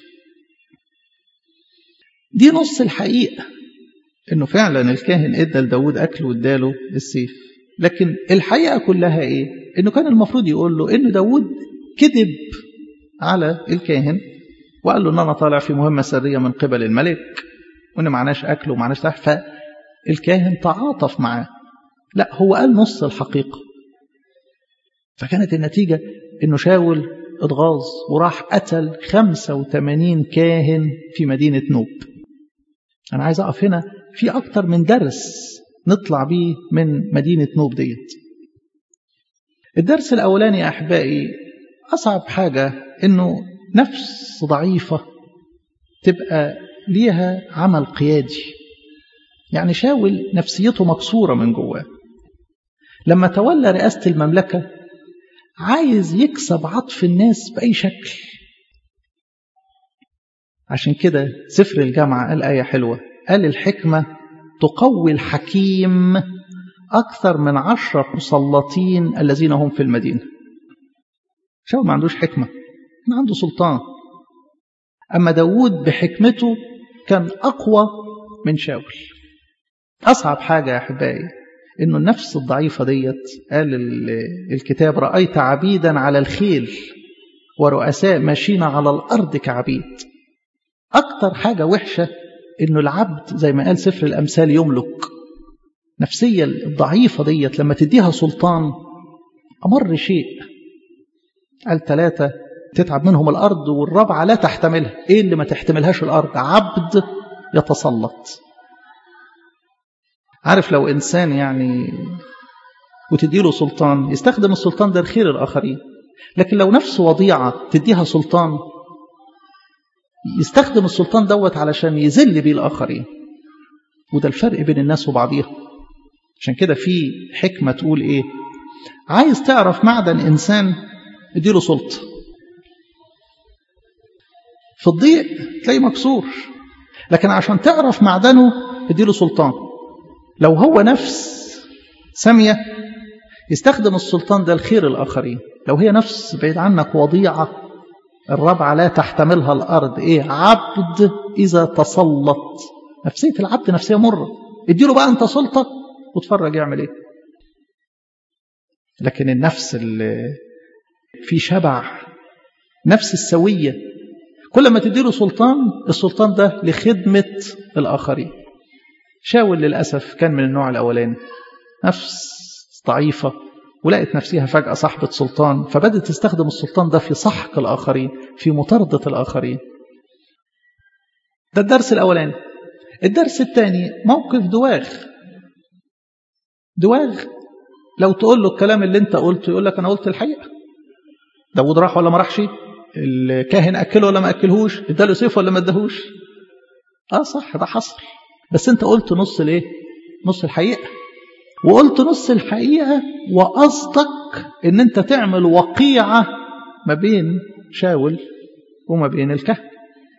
دي نص الحقيقة انه فعلا الكاهن ادى لداود أكل واداله السيف لكن الحقيقة كلها ايه انه كان المفروض يقول له ان داود كذب على الكاهن وقال له ان انا طالع في مهمة سرية من قبل الملك وان معناش أكل ومعناش سلاح فالكاهن تعاطف معاه لا هو قال نص الحقيقة فكانت النتيجة انه شاول اتغاظ وراح قتل 85 كاهن في مدينة نوب أنا عايز أقف هنا في أكتر من درس نطلع بيه من مدينة نوب ديت الدرس الأولاني يا أحبائي أصعب حاجة إنه نفس ضعيفة تبقى ليها عمل قيادي يعني شاول نفسيته مكسورة من جواه لما تولى رئاسة المملكة عايز يكسب عطف الناس بأي شكل عشان كده سفر الجامعة قال آية حلوة قال الحكمة تقوي الحكيم أكثر من عشرة مسلطين الذين هم في المدينة شاول ما عندوش حكمة كان عنده سلطان أما داود بحكمته كان أقوى من شاول أصعب حاجة يا أحبائي إنه النفس الضعيفة ديت قال الكتاب رأيت عبيدا على الخيل ورؤساء ماشيين على الأرض كعبيد أكتر حاجة وحشة إنه العبد زي ما قال سفر الأمثال يملك نفسية الضعيفة ديت لما تديها سلطان أمر شيء قال ثلاثة تتعب منهم الأرض والرابعة لا تحتملها إيه اللي ما تحتملهاش الأرض عبد يتسلط عارف لو إنسان يعني وتديله سلطان يستخدم السلطان ده لخير الآخرين لكن لو نفسه وضيعة تديها سلطان يستخدم السلطان دوت علشان يذل بيه الآخرين وده الفرق بين الناس وبعضيها عشان كده في حكمة تقول إيه عايز تعرف معدن إنسان اديله سلطة في الضيق تلاقيه مكسور لكن عشان تعرف معدنه اديله سلطان لو هو نفس سامية يستخدم السلطان ده لخير الآخرين لو هي نفس بعيد عنك وضيعة الرابعة لا تحتملها الأرض إيه عبد إذا تسلط نفسية العبد نفسية مرة اديله بقى أنت سلطة وتفرج يعمل إيه لكن النفس اللي في شبع نفس السوية كل ما تديله سلطان السلطان ده لخدمة الآخرين شاول للأسف كان من النوع الأولاني نفس ضعيفة ولقت نفسها فجأة صاحبة سلطان فبدأت تستخدم السلطان ده في سحق الآخرين في مطاردة الآخرين ده الدرس الأولاني الدرس الثاني موقف دواغ دواغ لو تقول له الكلام اللي انت قلته يقول لك انا قلت الحقيقه داود راح ولا ما راحش الكاهن اكله ولا ما اكلهوش اداله سيف ولا ما اداهوش اه صح ده حصل بس انت قلت نص الايه نص الحقيقة وقلت نص الحقيقة وقصدك ان انت تعمل وقيعة ما بين شاول وما بين الكهنة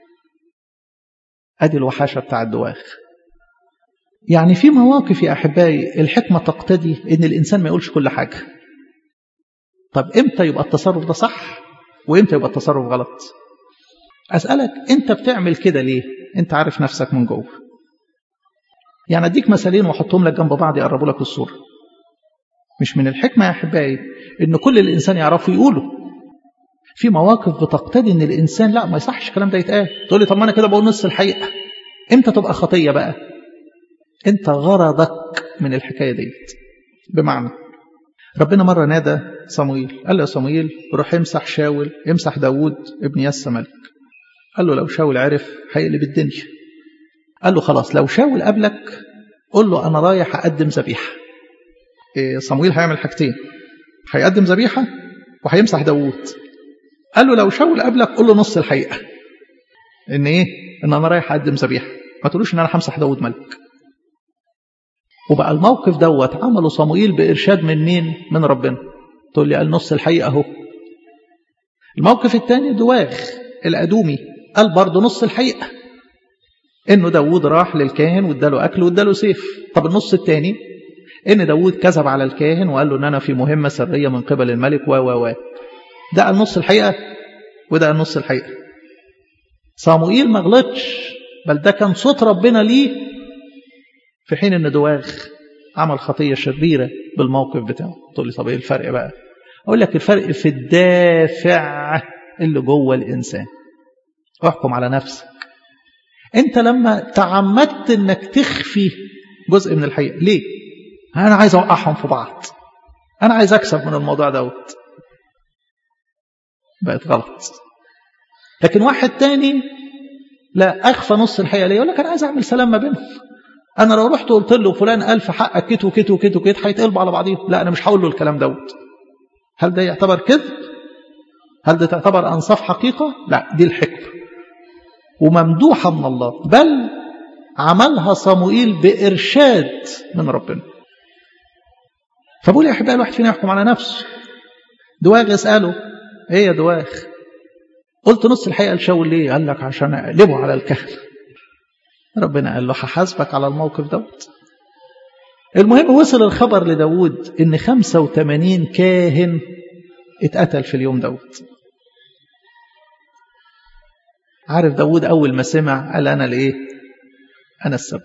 ادي الوحاشة بتاع الدواخ يعني في مواقف يا احبائي الحكمة تقتضي ان الانسان ما يقولش كل حاجة طب امتى يبقى التصرف ده صح وامتى يبقى التصرف غلط اسألك انت بتعمل كده ليه انت عارف نفسك من جوه يعني اديك مثالين واحطهم لك جنب بعض يقربوا لك الصورة مش من الحكمة يا احبائي ان كل الانسان يعرفه يقوله في مواقف بتقتضي ان الانسان لا ما يصحش الكلام ده يتقال تقول لي طب ما انا كده بقول نص الحقيقة امتى تبقى خطية بقى انت غرضك من الحكاية ديت بمعنى ربنا مرة نادى صمويل قال له يا صمويل روح امسح شاول امسح داوود ابن يس ملك قال له لو شاول عرف هيقلب الدنيا قال له خلاص لو شاول قبلك قول له انا رايح اقدم ذبيحه إيه صمويل هيعمل حاجتين هيقدم ذبيحه وهيمسح داوود قال له لو شاول قبلك قول له نص الحقيقه ان ايه ان انا رايح اقدم ذبيحه ما تقولوش ان انا همسح داوود ملك وبقى الموقف دوت عمله صموئيل بإرشاد من مين؟ من ربنا. تقول لي قال نص الحقيقة أهو. الموقف الثاني دواغ الأدومي قال برضه نص الحقيقة. إنه داوود راح للكاهن واداله أكل واداله سيف. طب النص الثاني إن داوود كذب على الكاهن وقال له إن أنا في مهمة سرية من قبل الملك و و و. ده قال نص الحقيقة وده قال نص الحقيقة. صموئيل ما غلطش بل ده كان صوت ربنا ليه في حين ان دواغ عمل خطيه شريره بالموقف بتاعه تقول لي طب ايه الفرق بقى اقول لك الفرق في الدافع اللي جوه الانسان احكم على نفسك انت لما تعمدت انك تخفي جزء من الحقيقه ليه انا عايز اوقعهم في بعض انا عايز اكسب من الموضوع دوت بقت غلط لكن واحد تاني لا اخفى نص الحقيقه ليه يقول لك انا عايز اعمل سلام ما بينهم انا لو رحت قلت له فلان قال في حقك كت وكت وكت وكت هيتقلبوا على بعضيهم لا انا مش هقول له الكلام دوت هل ده يعتبر كذب هل ده تعتبر انصاف حقيقه لا دي الحكمه وممدوحه من الله بل عملها صموئيل بارشاد من ربنا فبقول يا احبائي الواحد فينا يحكم على نفسه دواغ اساله ايه يا دواغ قلت نص الحقيقه لشاول ليه قال لك عشان اقلبه على الكهنه ربنا قال له هحاسبك على الموقف دوت المهم وصل الخبر لداود ان 85 كاهن اتقتل في اليوم دوت عارف داود اول ما سمع قال انا الايه انا السبب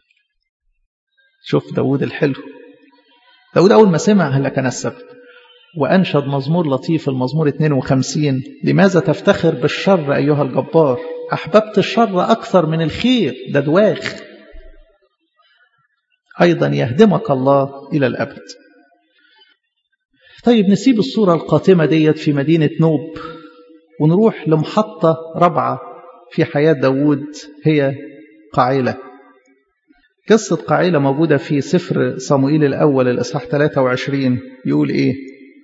شوف داود الحلو داود اول ما سمع قال لك انا السبب وانشد مزمور لطيف المزمور 52 لماذا تفتخر بالشر ايها الجبار أحببت الشر أكثر من الخير ده دواخ أيضا يهدمك الله إلى الأبد طيب نسيب الصورة القاتمة ديت في مدينة نوب ونروح لمحطة رابعة في حياة داود هي قاعلة قصة قاعلة موجودة في سفر صموئيل الأول الإصحاح 23 يقول إيه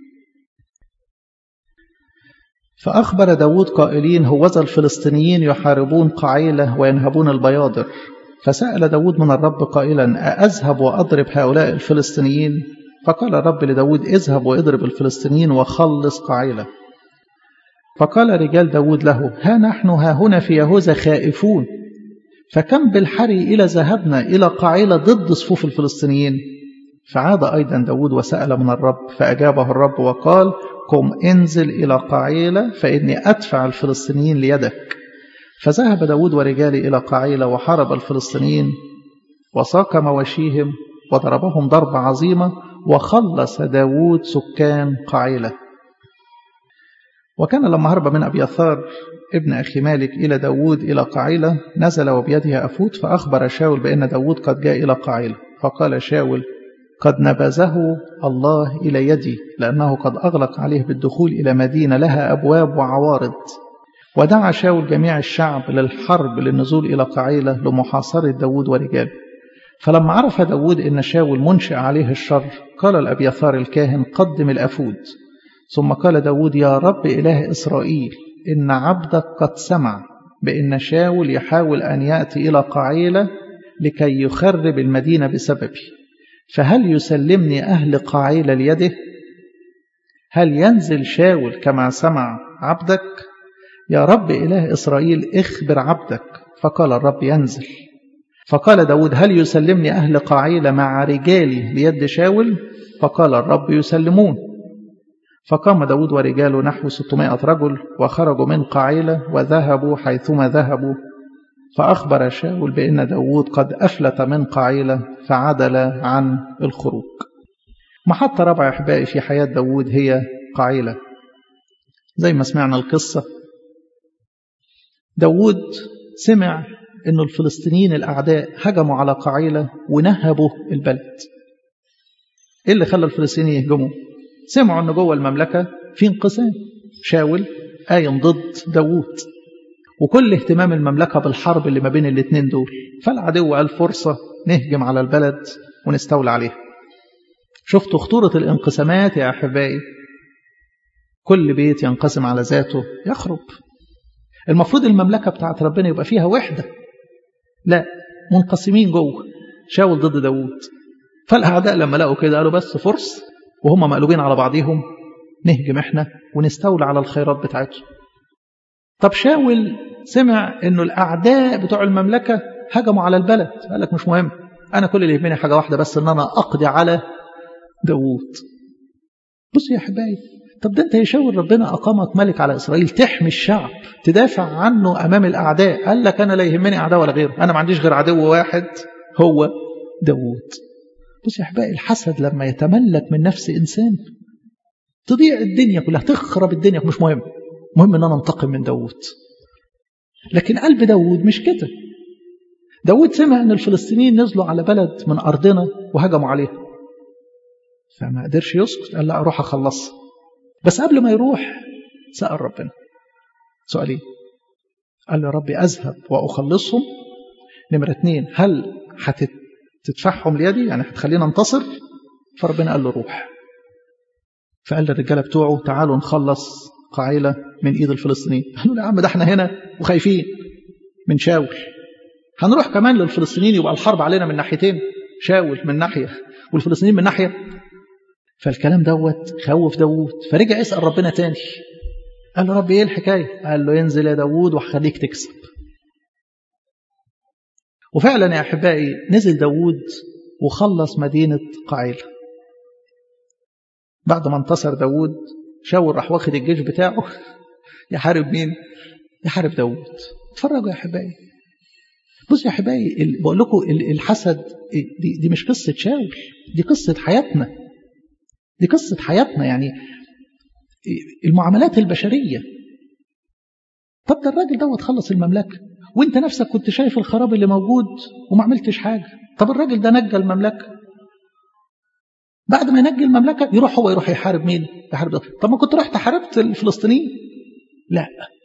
فأخبر داود قائلين هوذا الفلسطينيين يحاربون قعيلة وينهبون البياضر فسأل داود من الرب قائلا أأذهب وأضرب هؤلاء الفلسطينيين فقال الرب لداود اذهب واضرب الفلسطينيين وخلص قعيلة فقال رجال داود له ها نحن ها هنا في يهوذا خائفون فكم بالحري إلى ذهبنا إلى قعيلة ضد صفوف الفلسطينيين فعاد أيضا داود وسأل من الرب فأجابه الرب وقال قم انزل إلى قعيلة فإني أدفع الفلسطينيين ليدك فذهب داود ورجاله إلى قعيلة وحارب الفلسطينيين وساق مواشيهم وضربهم ضربة عظيمة وخلص داود سكان قعيلة وكان لما هرب من أبيثار ابن أخي مالك إلى داود إلى قعيلة نزل وبيده أفوت فأخبر شاول بأن داود قد جاء إلى قعيلة فقال شاول قد نبذه الله إلى يدي لأنه قد أغلق عليه بالدخول إلى مدينة لها أبواب وعوارض ودعا شاول جميع الشعب للحرب للنزول إلى قعيلة لمحاصرة داود ورجاله فلما عرف داود إن شاول منشئ عليه الشر قال الأبيثار الكاهن قدم الأفود ثم قال داود يا رب إله إسرائيل إن عبدك قد سمع بأن شاول يحاول أن يأتي إلى قعيلة لكي يخرب المدينة بسببي فهل يسلمني أهل قاعيل ليده هل ينزل شاول كما سمع عبدك يا رب إله إسرائيل اخبر عبدك فقال الرب ينزل فقال داود هل يسلمني أهل قاعيل مع رجالي ليد شاول فقال الرب يسلمون فقام داود ورجاله نحو 600 رجل وخرجوا من قاعيلة وذهبوا حيثما ذهبوا فأخبر شاول بأن داود قد أفلت من قاعيلة فعدل عن الخروج محطة رابعة أحبائي في حياة داود هي قاعيلة زي ما سمعنا القصة داود سمع أن الفلسطينيين الأعداء هجموا على قاعيلة ونهبوا البلد إيه اللي خلى الفلسطينيين يهجموا سمعوا أن جوه المملكة في انقسام شاول قايم ضد داوود وكل اهتمام المملكة بالحرب اللي ما بين الاثنين دول فالعدو قال فرصة نهجم على البلد ونستولى عليها شفتوا خطورة الانقسامات يا أحبائي كل بيت ينقسم على ذاته يخرب المفروض المملكة بتاعت ربنا يبقى فيها وحدة لا منقسمين جوه شاول ضد داوود فالأعداء لما لقوا كده قالوا بس فرص وهم مقلوبين على بعضهم نهجم احنا ونستولى على الخيرات بتاعتهم طب شاول سمع انه الاعداء بتوع المملكه هجموا على البلد قال لك مش مهم انا كل اللي يهمني حاجه واحده بس ان انا اقضي على داوود بص يا احبائي طب ده انت يشاور ربنا اقامك ملك على اسرائيل تحمي الشعب تدافع عنه امام الاعداء قال لك انا لا يهمني اعداء ولا غيره انا ما عنديش غير عدو واحد هو داوود بص يا احبائي الحسد لما يتملك من نفس انسان تضيع الدنيا كلها تخرب الدنيا مش مهم مهم ان انا انتقم من داوود لكن قلب داوود مش كده داوود سمع ان الفلسطينيين نزلوا على بلد من ارضنا وهجموا عليها فما قدرش يسكت قال لا اروح اخلصها بس قبل ما يروح سأل ربنا سؤالين قال له يا ربي اذهب واخلصهم نمرة اتنين هل هتدفعهم ليدي يعني هتخلينا انتصر فربنا قال له روح فقال للرجاله بتوعه تعالوا نخلص قاعلة من ايد الفلسطينيين قالوا له يا عم ده احنا هنا وخايفين من شاول هنروح كمان للفلسطينيين يبقى الحرب علينا من ناحيتين شاول من ناحيه والفلسطينيين من ناحيه فالكلام دوت خوف داوود فرجع يسال ربنا تاني قال له رب ايه الحكايه قال له ينزل يا داوود وهخليك تكسب وفعلا يا احبائي نزل داوود وخلص مدينه قاعله بعد ما انتصر داوود شاول راح واخد الجيش بتاعه يحارب مين يحارب داوود اتفرجوا يا احبائي بصوا يا احبائي بقول لكم الحسد دي, دي مش قصه شاول دي قصه حياتنا دي قصه حياتنا يعني المعاملات البشريه طب ده الراجل دوت خلص المملكه وانت نفسك كنت شايف الخراب اللي موجود وما عملتش حاجه طب الراجل ده نجى المملكه بعد ما ينجي المملكه يروح هو يروح يحارب مين يحارب ده. طب ما كنت رحت حاربت الفلسطينيين لا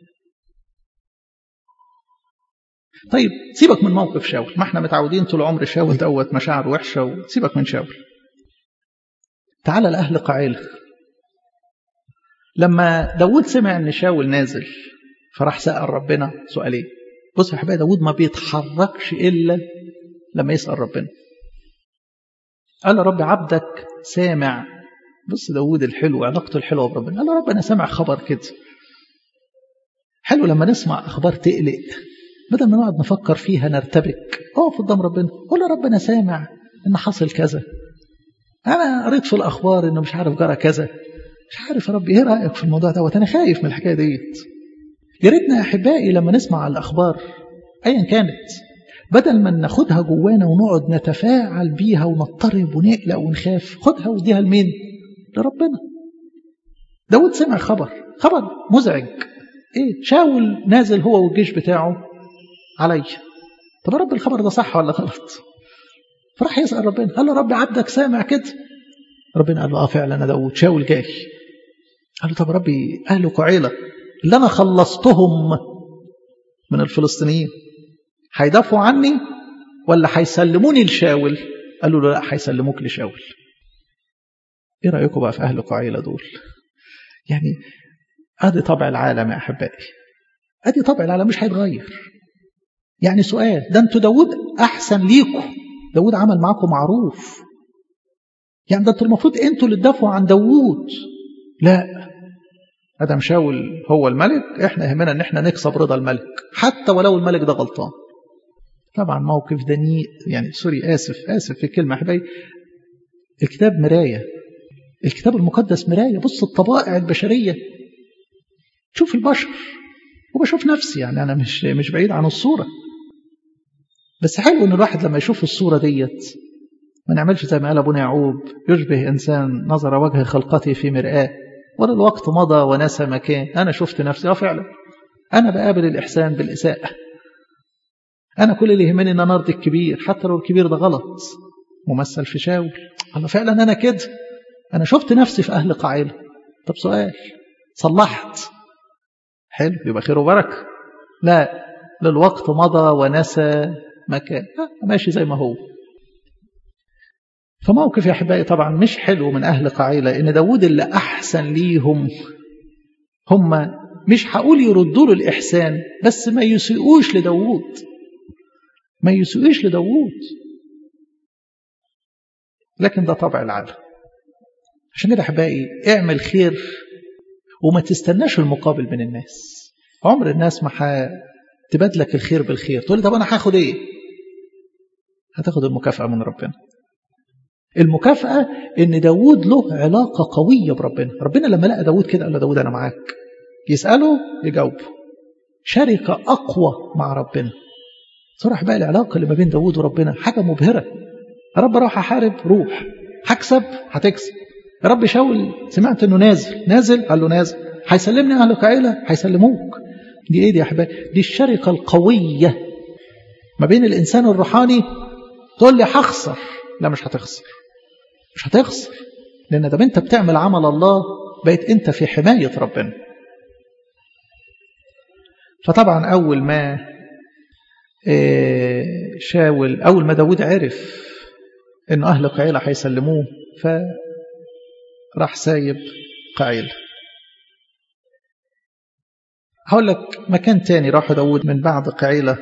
طيب سيبك من موقف شاول ما احنا متعودين طول عمر شاول دوت مشاعر وحشه وسيبك من شاول تعال لاهل قعيله لما داود سمع ان شاول نازل فراح سأل ربنا سؤالين بص يا حبايبي داود ما بيتحركش الا لما يسأل ربنا قال رب عبدك سامع بص داود الحلو علاقته الحلوه بربنا قال رب انا سامع خبر كده حلو لما نسمع اخبار تقلق بدل ما نقعد نفكر فيها نرتبك اقف قدام ربنا قول يا رب انا سامع ان حصل كذا انا قريت في الاخبار انه مش عارف جرى كذا مش عارف يا رب ايه رايك في الموضوع دوت انا خايف من الحكايه ديت يا ريتنا يا احبائي لما نسمع الاخبار ايا كانت بدل ما ناخدها جوانا ونقعد نتفاعل بيها ونضطرب ونقلق ونخاف خدها وديها لمين لربنا داود سمع خبر خبر مزعج ايه شاول نازل هو والجيش بتاعه علي طب يا رب الخبر ده صح ولا غلط فراح يسأل ربنا قال له رب عبدك سامع كده ربنا قال له اه فعلا انا داود شاول جاي قال له طب ربي اهل قعيله اللي انا خلصتهم من الفلسطينيين هيدافعوا عني ولا هيسلموني لشاول قالوا له لا هيسلموك لشاول ايه رايكم بقى في اهل قعيله دول يعني ادي طبع العالم يا احبائي ادي طبع العالم مش هيتغير يعني سؤال ده انتوا داود أحسن ليكم داود عمل معاكم معروف يعني ده انتوا المفروض انتوا اللي تدافعوا عن داود لا ادم شاول هو الملك احنا يهمنا ان احنا نكسب رضا الملك حتى ولو الملك ده غلطان طبعا موقف دنيء يعني سوري اسف اسف في الكلمه حبايبي الكتاب مرايه الكتاب المقدس مرايه بص الطبائع البشريه شوف البشر وبشوف نفسي يعني انا مش مش بعيد عن الصوره بس حلو ان الواحد لما يشوف الصوره ديت ما نعملش زي ما قال ابونا يعقوب يشبه انسان نظر وجه خلقته في مرآه ولا الوقت مضى ونسى مكان انا شفت نفسي اه فعلا انا بقابل الاحسان بالاساءه انا كل اللي يهمني ان انا ارضي الكبير حتى لو الكبير ده غلط ممثل في شاول الله فعلا انا كده انا شفت نفسي في اهل قاعله طب سؤال صلحت حلو يبقى خير وبركه لا للوقت مضى ونسى مكان ماشي زي ما هو فموقف يا احبائي طبعا مش حلو من اهل قعيله ان داود اللي احسن ليهم هم مش هقول يردوا له الاحسان بس ما يسيئوش لداود ما يسيئوش لداود لكن ده طبع العالم عشان كده احبائي اعمل خير وما تستناش المقابل من الناس عمر الناس ما تبادلك الخير بالخير تقول طب انا هاخد ايه هتاخد المكافاه من ربنا المكافأة إن داود له علاقة قوية بربنا ربنا لما لقى داود كده قال له داود أنا معاك يسأله يجاوبه شركة أقوى مع ربنا صراح بقى العلاقة اللي ما بين داود وربنا حاجة مبهرة يا رب اروح أحارب روح هكسب هتكسب يا رب شاول سمعت إنه نازل نازل قال له نازل هيسلمني أهلك عيلة هيسلموك دي إيه دي يا أحبابي دي الشركة القوية ما بين الإنسان الروحاني تقول لي هخسر لا مش هتخسر مش هتخسر لأن ده أنت بتعمل عمل الله بقيت أنت في حماية ربنا فطبعا أول ما شاول أول ما داود عرف أن أهل قعيلة هيسلموه فراح سايب قعيلة هقول لك مكان تاني راح داود من بعد قعيلة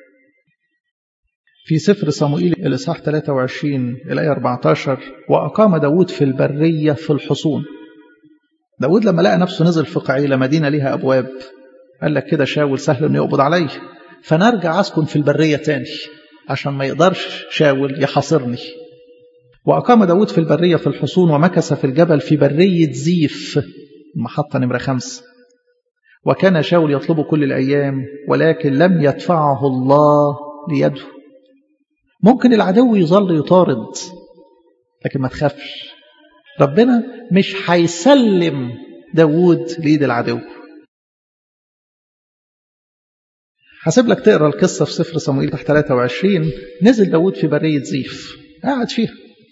في سفر صموئيل الإصحاح 23 الآية 14 وأقام داود في البرية في الحصون داود لما لقى نفسه نزل في قعيلة مدينة لها أبواب قال لك كده شاول سهل أنه يقبض علي فنرجع أسكن في البرية تاني عشان ما يقدرش شاول يحاصرني وأقام داود في البرية في الحصون ومكث في الجبل في برية زيف المحطة نمرة خمسة وكان شاول يطلبه كل الأيام ولكن لم يدفعه الله ليده ممكن العدو يظل يطارد لكن ما تخافش ربنا مش هيسلم داوود ليد العدو حسب لك تقرا القصه في سفر صموئيل تحت 23 نزل داوود في بريه زيف قعد فيها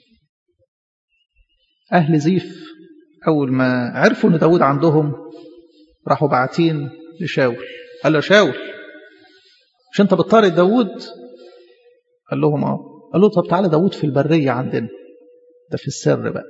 اهل زيف اول ما عرفوا ان داوود عندهم راحوا باعتين لشاول قال له شاول مش انت بتطارد داوود قال لهم اه قال له طب تعالى داود في البرية عندنا ده في السر بقى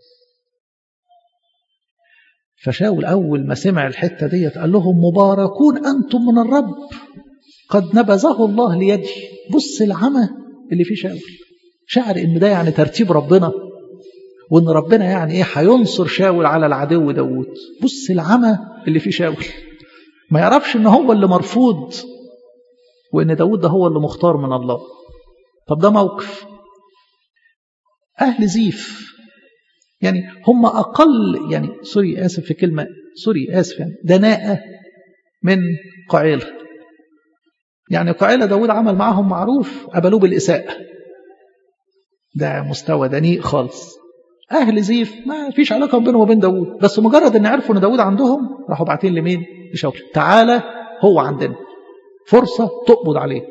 فشاول أول ما سمع الحتة ديت قال لهم مباركون أنتم من الرب قد نبذه الله ليدي بص العمى اللي فيه شاول شعر ان ده يعني ترتيب ربنا وان ربنا يعني ايه هينصر شاول على العدو داود بص العمى اللي فيه شاول ما يعرفش ان هو اللي مرفوض وان داود ده هو اللي مختار من الله طب ده موقف أهل زيف يعني هم أقل يعني سوري آسف في كلمة سوري آسف يعني دناءة من قعيلة يعني قعيلة داود عمل معهم معروف قبلوه بالإساءة ده مستوى دنيء خالص أهل زيف ما فيش علاقة بينهم وبين داود بس مجرد أن عرفوا أن داود عندهم راحوا باعتين لمين لشاول تعالى هو عندنا فرصة تقبض عليه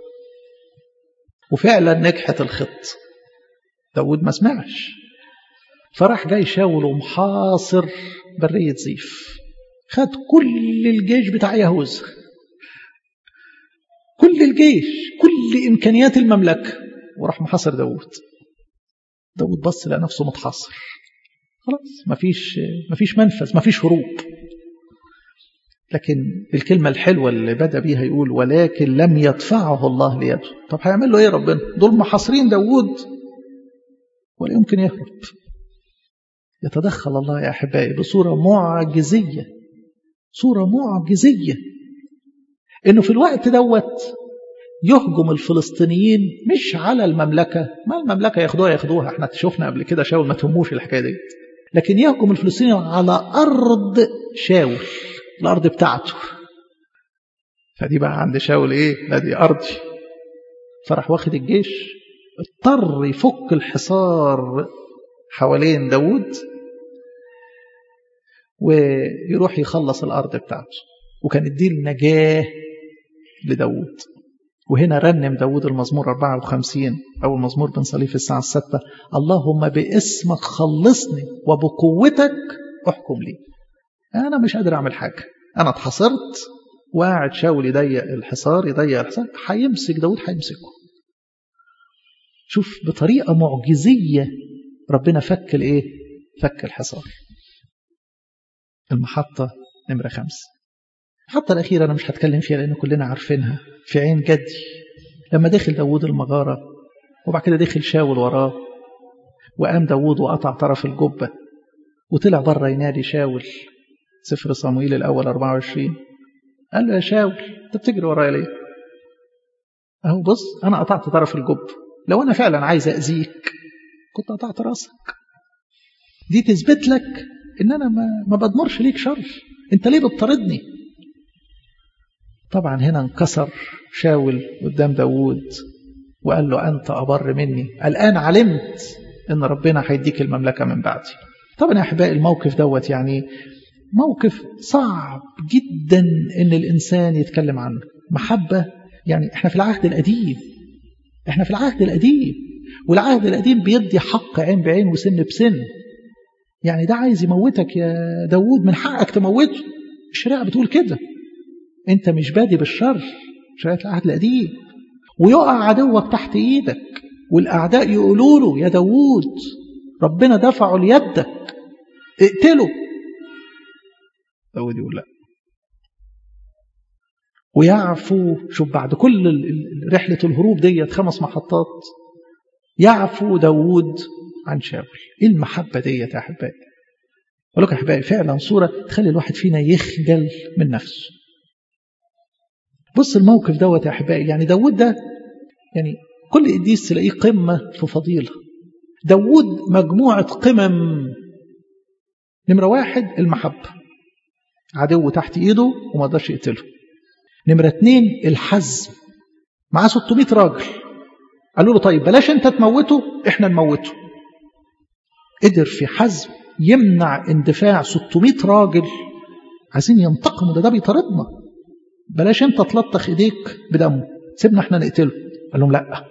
وفعلا نجحت الخط داود ما سمعش فراح جاي شاول ومحاصر برية زيف خد كل الجيش بتاع يهوذا كل الجيش كل إمكانيات المملكة وراح محاصر داود داود بص لقى نفسه متحاصر خلاص مفيش مفيش منفذ مفيش هروب لكن الكلمة الحلوة اللي بدأ بيها يقول ولكن لم يدفعه الله ليده طب هيعمل له ايه ربنا دول محاصرين داوود ولا يمكن يهرب يتدخل الله يا أحبائي بصورة معجزية صورة معجزية إنه في الوقت دوت يهجم الفلسطينيين مش على المملكة ما المملكة ياخدوها ياخدوها احنا شفنا قبل كده شاول ما تهموش الحكاية دي لكن يهجم الفلسطينيين على أرض شاول الأرض بتاعته فدي بقى عند شاول إيه لا دي أرضي فراح واخد الجيش اضطر يفك الحصار حوالين داود ويروح يخلص الأرض بتاعته وكانت دي النجاة لداود وهنا رنم داود المزمور 54 أو المزمور بنصليه في الساعة الستة اللهم باسمك خلصني وبقوتك احكم لي أنا مش قادر أعمل حاجة أنا اتحصرت وقاعد شاول يضيق الحصار يضيق الحصار هيمسك داود هيمسكه شوف بطريقة معجزية ربنا فك الايه فك الحصار المحطة نمرة خمسة الحطة الأخيرة أنا مش هتكلم فيها لأن كلنا عارفينها في عين جدي لما دخل داود المغارة وبعد كده دخل شاول وراه وقام داود وقطع طرف الجبة وطلع بره ينادي شاول سفر صمويل الأول 24 قال له يا شاول أنت بتجري ورايا ليه؟ أهو بص أنا قطعت طرف الجب لو أنا فعلا عايز أذيك كنت قطعت راسك دي تثبت لك ان انا ما, ما بدمرش ليك شر انت ليه بتطاردني طبعا هنا انكسر شاول قدام داوود وقال له انت ابر مني الان علمت ان ربنا هيديك المملكه من بعدي طبعا يا احبائي الموقف دوت يعني موقف صعب جدا ان الانسان يتكلم عنه محبه يعني احنا في العهد القديم احنا في العهد القديم والعهد القديم بيدي حق عين بعين وسن بسن يعني ده عايز يموتك يا داوود من حقك تموته الشريعة بتقول كده انت مش بادي بالشر شريعة العهد القديم ويقع عدوك تحت ايدك والاعداء يقولوا له يا داوود ربنا دفعه ليدك اقتله داوود يقول لا ويعفو شوف بعد كل رحلة الهروب ديت خمس محطات يعفو داوود عن شاول ايه المحبة ديت يا أحبائي أقول لك يا أحبائي فعلا صورة تخلي الواحد فينا يخجل من نفسه بص الموقف دوت يا أحبائي يعني داود ده يعني كل قديس تلاقيه قمة في فضيلة داود مجموعة قمم نمرة واحد المحبة عدو تحت ايده وما قدرش يقتله نمرة اتنين الحزم معاه 600 راجل قالوا له طيب بلاش انت تموته احنا نموته قدر في حزم يمنع اندفاع 600 راجل عايزين ينتقموا ده ده بيطاردنا بلاش انت تلطخ ايديك بدمه سيبنا احنا نقتله قال لهم لا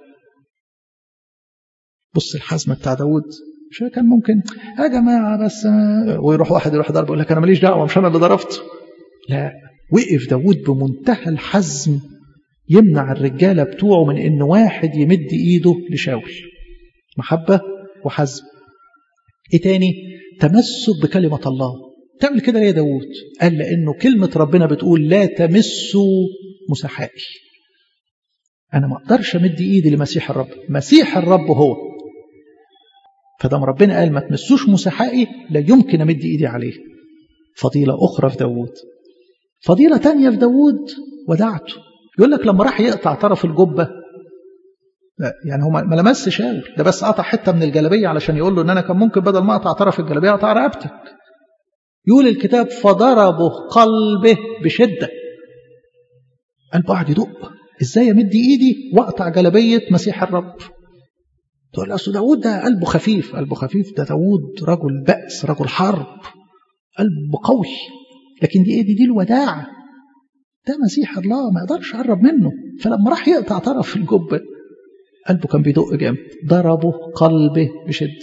بص الحزم بتاع داود مش كان ممكن يا جماعة بس ويروح واحد يروح ضرب يقول لك أنا ماليش دعوة مش أنا اللي ضربته لا وقف داود بمنتهى الحزم يمنع الرجالة بتوعه من إن واحد يمد إيده لشاول محبة وحزم إيه تاني تمسك بكلمة الله تعمل كده ليه يا داود قال لأنه كلمة ربنا بتقول لا تمسوا مسحائي أنا ما أقدرش أمد إيدي لمسيح الرب مسيح الرب هو فدام ربنا قال ما تمسوش مسحائي لا يمكن أمد إيدي عليه فضيلة أخرى في داود فضيلة تانية في داود ودعته يقول لك لما راح يقطع طرف الجبة لا يعني هو ما لمس شاول ده بس قطع حتة من الجلبية علشان يقول له ان انا كان ممكن بدل ما اقطع طرف الجلبية اقطع رقبتك يقول الكتاب فضربه قلبه بشدة قلبه قعد يدق ازاي امد ايدي واقطع جلبية مسيح الرب تقول اصل داود ده قلبه خفيف قلبه خفيف ده داود رجل بأس رجل حرب قلبه قوي لكن دي ايه دي, دي الوداعة ده مسيح الله ما يقدرش يقرب منه فلما راح يقطع طرف الجبة قلبه كان بيدق جامد ضربه قلبه بشد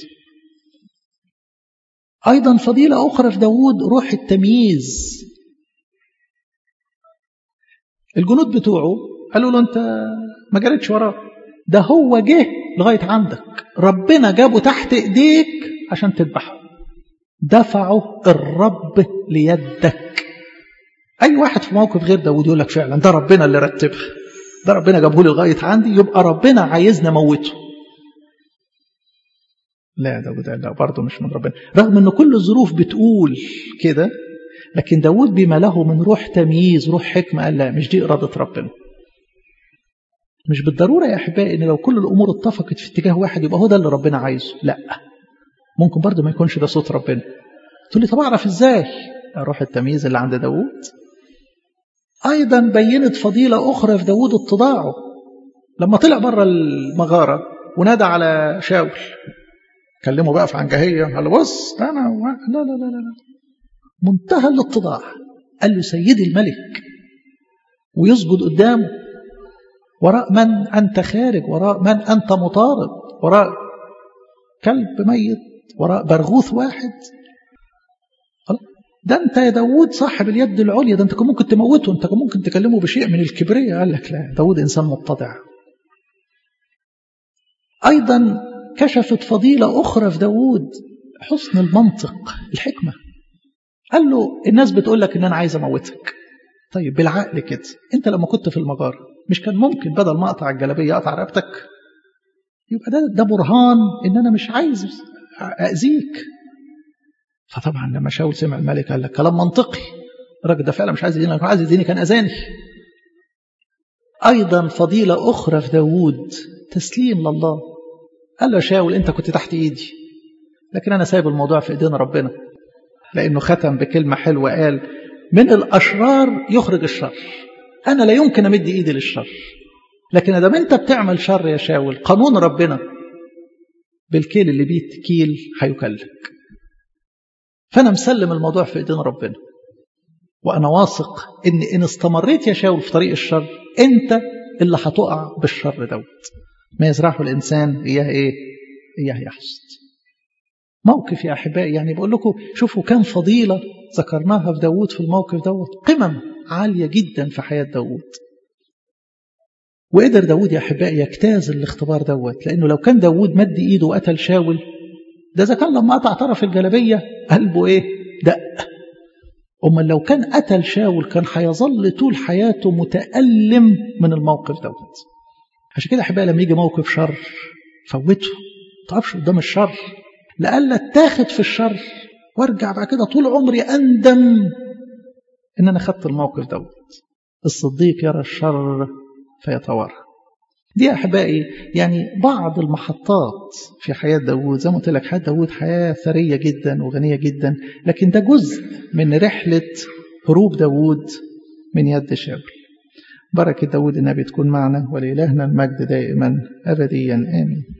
أيضا فضيلة أخرى في داود روح التمييز الجنود بتوعه قالوا له أنت ما جريتش وراه ده هو جه لغاية عندك ربنا جابه تحت إيديك عشان تذبحه دفعه الرب ليدك أي واحد في موقف غير داود يقول لك فعلا ده ربنا اللي رتبها ده ربنا جابه لي لغاية عندي يبقى ربنا عايزنا موته لا داود قال لا برضه مش من ربنا رغم ان كل الظروف بتقول كده لكن داود بما له من روح تمييز روح حكمة قال لا مش دي إرادة ربنا مش بالضرورة يا أحبائي إن لو كل الأمور اتفقت في اتجاه واحد يبقى هو ده اللي ربنا عايزه لا ممكن برضه ما يكونش ده صوت ربنا تقول لي طب أعرف إزاي روح التمييز اللي عند داود أيضا بينت فضيلة أخرى في داود اتضاعه لما طلع بره المغارة ونادى على شاول كلمه بقى في عنجهية قال له بص أنا لا لا لا لا منتهى الاتضاع قال له سيدي الملك ويسجد قدامه وراء من أنت خارج وراء من أنت مطارد وراء كلب ميت وراء برغوث واحد ده أنت يا داود صاحب اليد العليا ده أنت كان ممكن تموته أنت كان ممكن تكلمه بشيء من الكبرية قال لك لا داود إنسان متضع أيضا كشفت فضيلة أخرى في داود حسن المنطق الحكمة قال له الناس بتقول لك إن أنا عايز أموتك طيب بالعقل كده أنت لما كنت في المغارة مش كان ممكن بدل ما أقطع الجلابية أقطع رقبتك يبقى ده ده برهان إن أنا مش عايز أذيك فطبعا لما شاول سمع الملك قال لك كلام منطقي الراجل ده فعلا مش عايز يديني عايز يديني كان أذاني أيضا فضيلة أخرى في داود تسليم لله قال له شاول أنت كنت تحت إيدي لكن أنا سايب الموضوع في إيدينا ربنا لأنه ختم بكلمة حلوة قال من الأشرار يخرج الشر أنا لا يمكن أمد إيدي للشر لكن إذا أنت بتعمل شر يا شاول قانون ربنا بالكيل اللي بيه كيل هيكلك فأنا مسلم الموضوع في إيدين ربنا وأنا واثق إن إن استمريت يا شاول في طريق الشر أنت اللي هتقع بالشر دوت ما يزرعه الإنسان إياه إيه؟ إياه يحصد موقف يا أحبائي يعني بقول لكم شوفوا كم فضيلة ذكرناها في داود في الموقف دوت قمم عالية جدا في حياة داود وقدر داود يا أحبائي يجتاز الاختبار دوت لأنه لو كان داود مد إيده وقتل شاول ده إذا كان لما قطع طرف الجلبية قلبه إيه دق أما لو كان قتل شاول كان هيظل طول حياته متألم من الموقف دوت عشان كده أحبائي لما يجي موقف شر فوته تقفش قدام الشر لألا اتاخد في الشر وارجع بعد كده طول عمري أندم إن أنا خدت الموقف دوت الصديق يرى الشر فيتوارى دي يا أحبائي يعني بعض المحطات في حياة داود زي ما قلت لك حياة داود حياة ثرية جدا وغنية جدا لكن ده جزء من رحلة هروب داود من يد شاول بركة داود النبي تكون معنا ولإلهنا المجد دائما أبديا آمين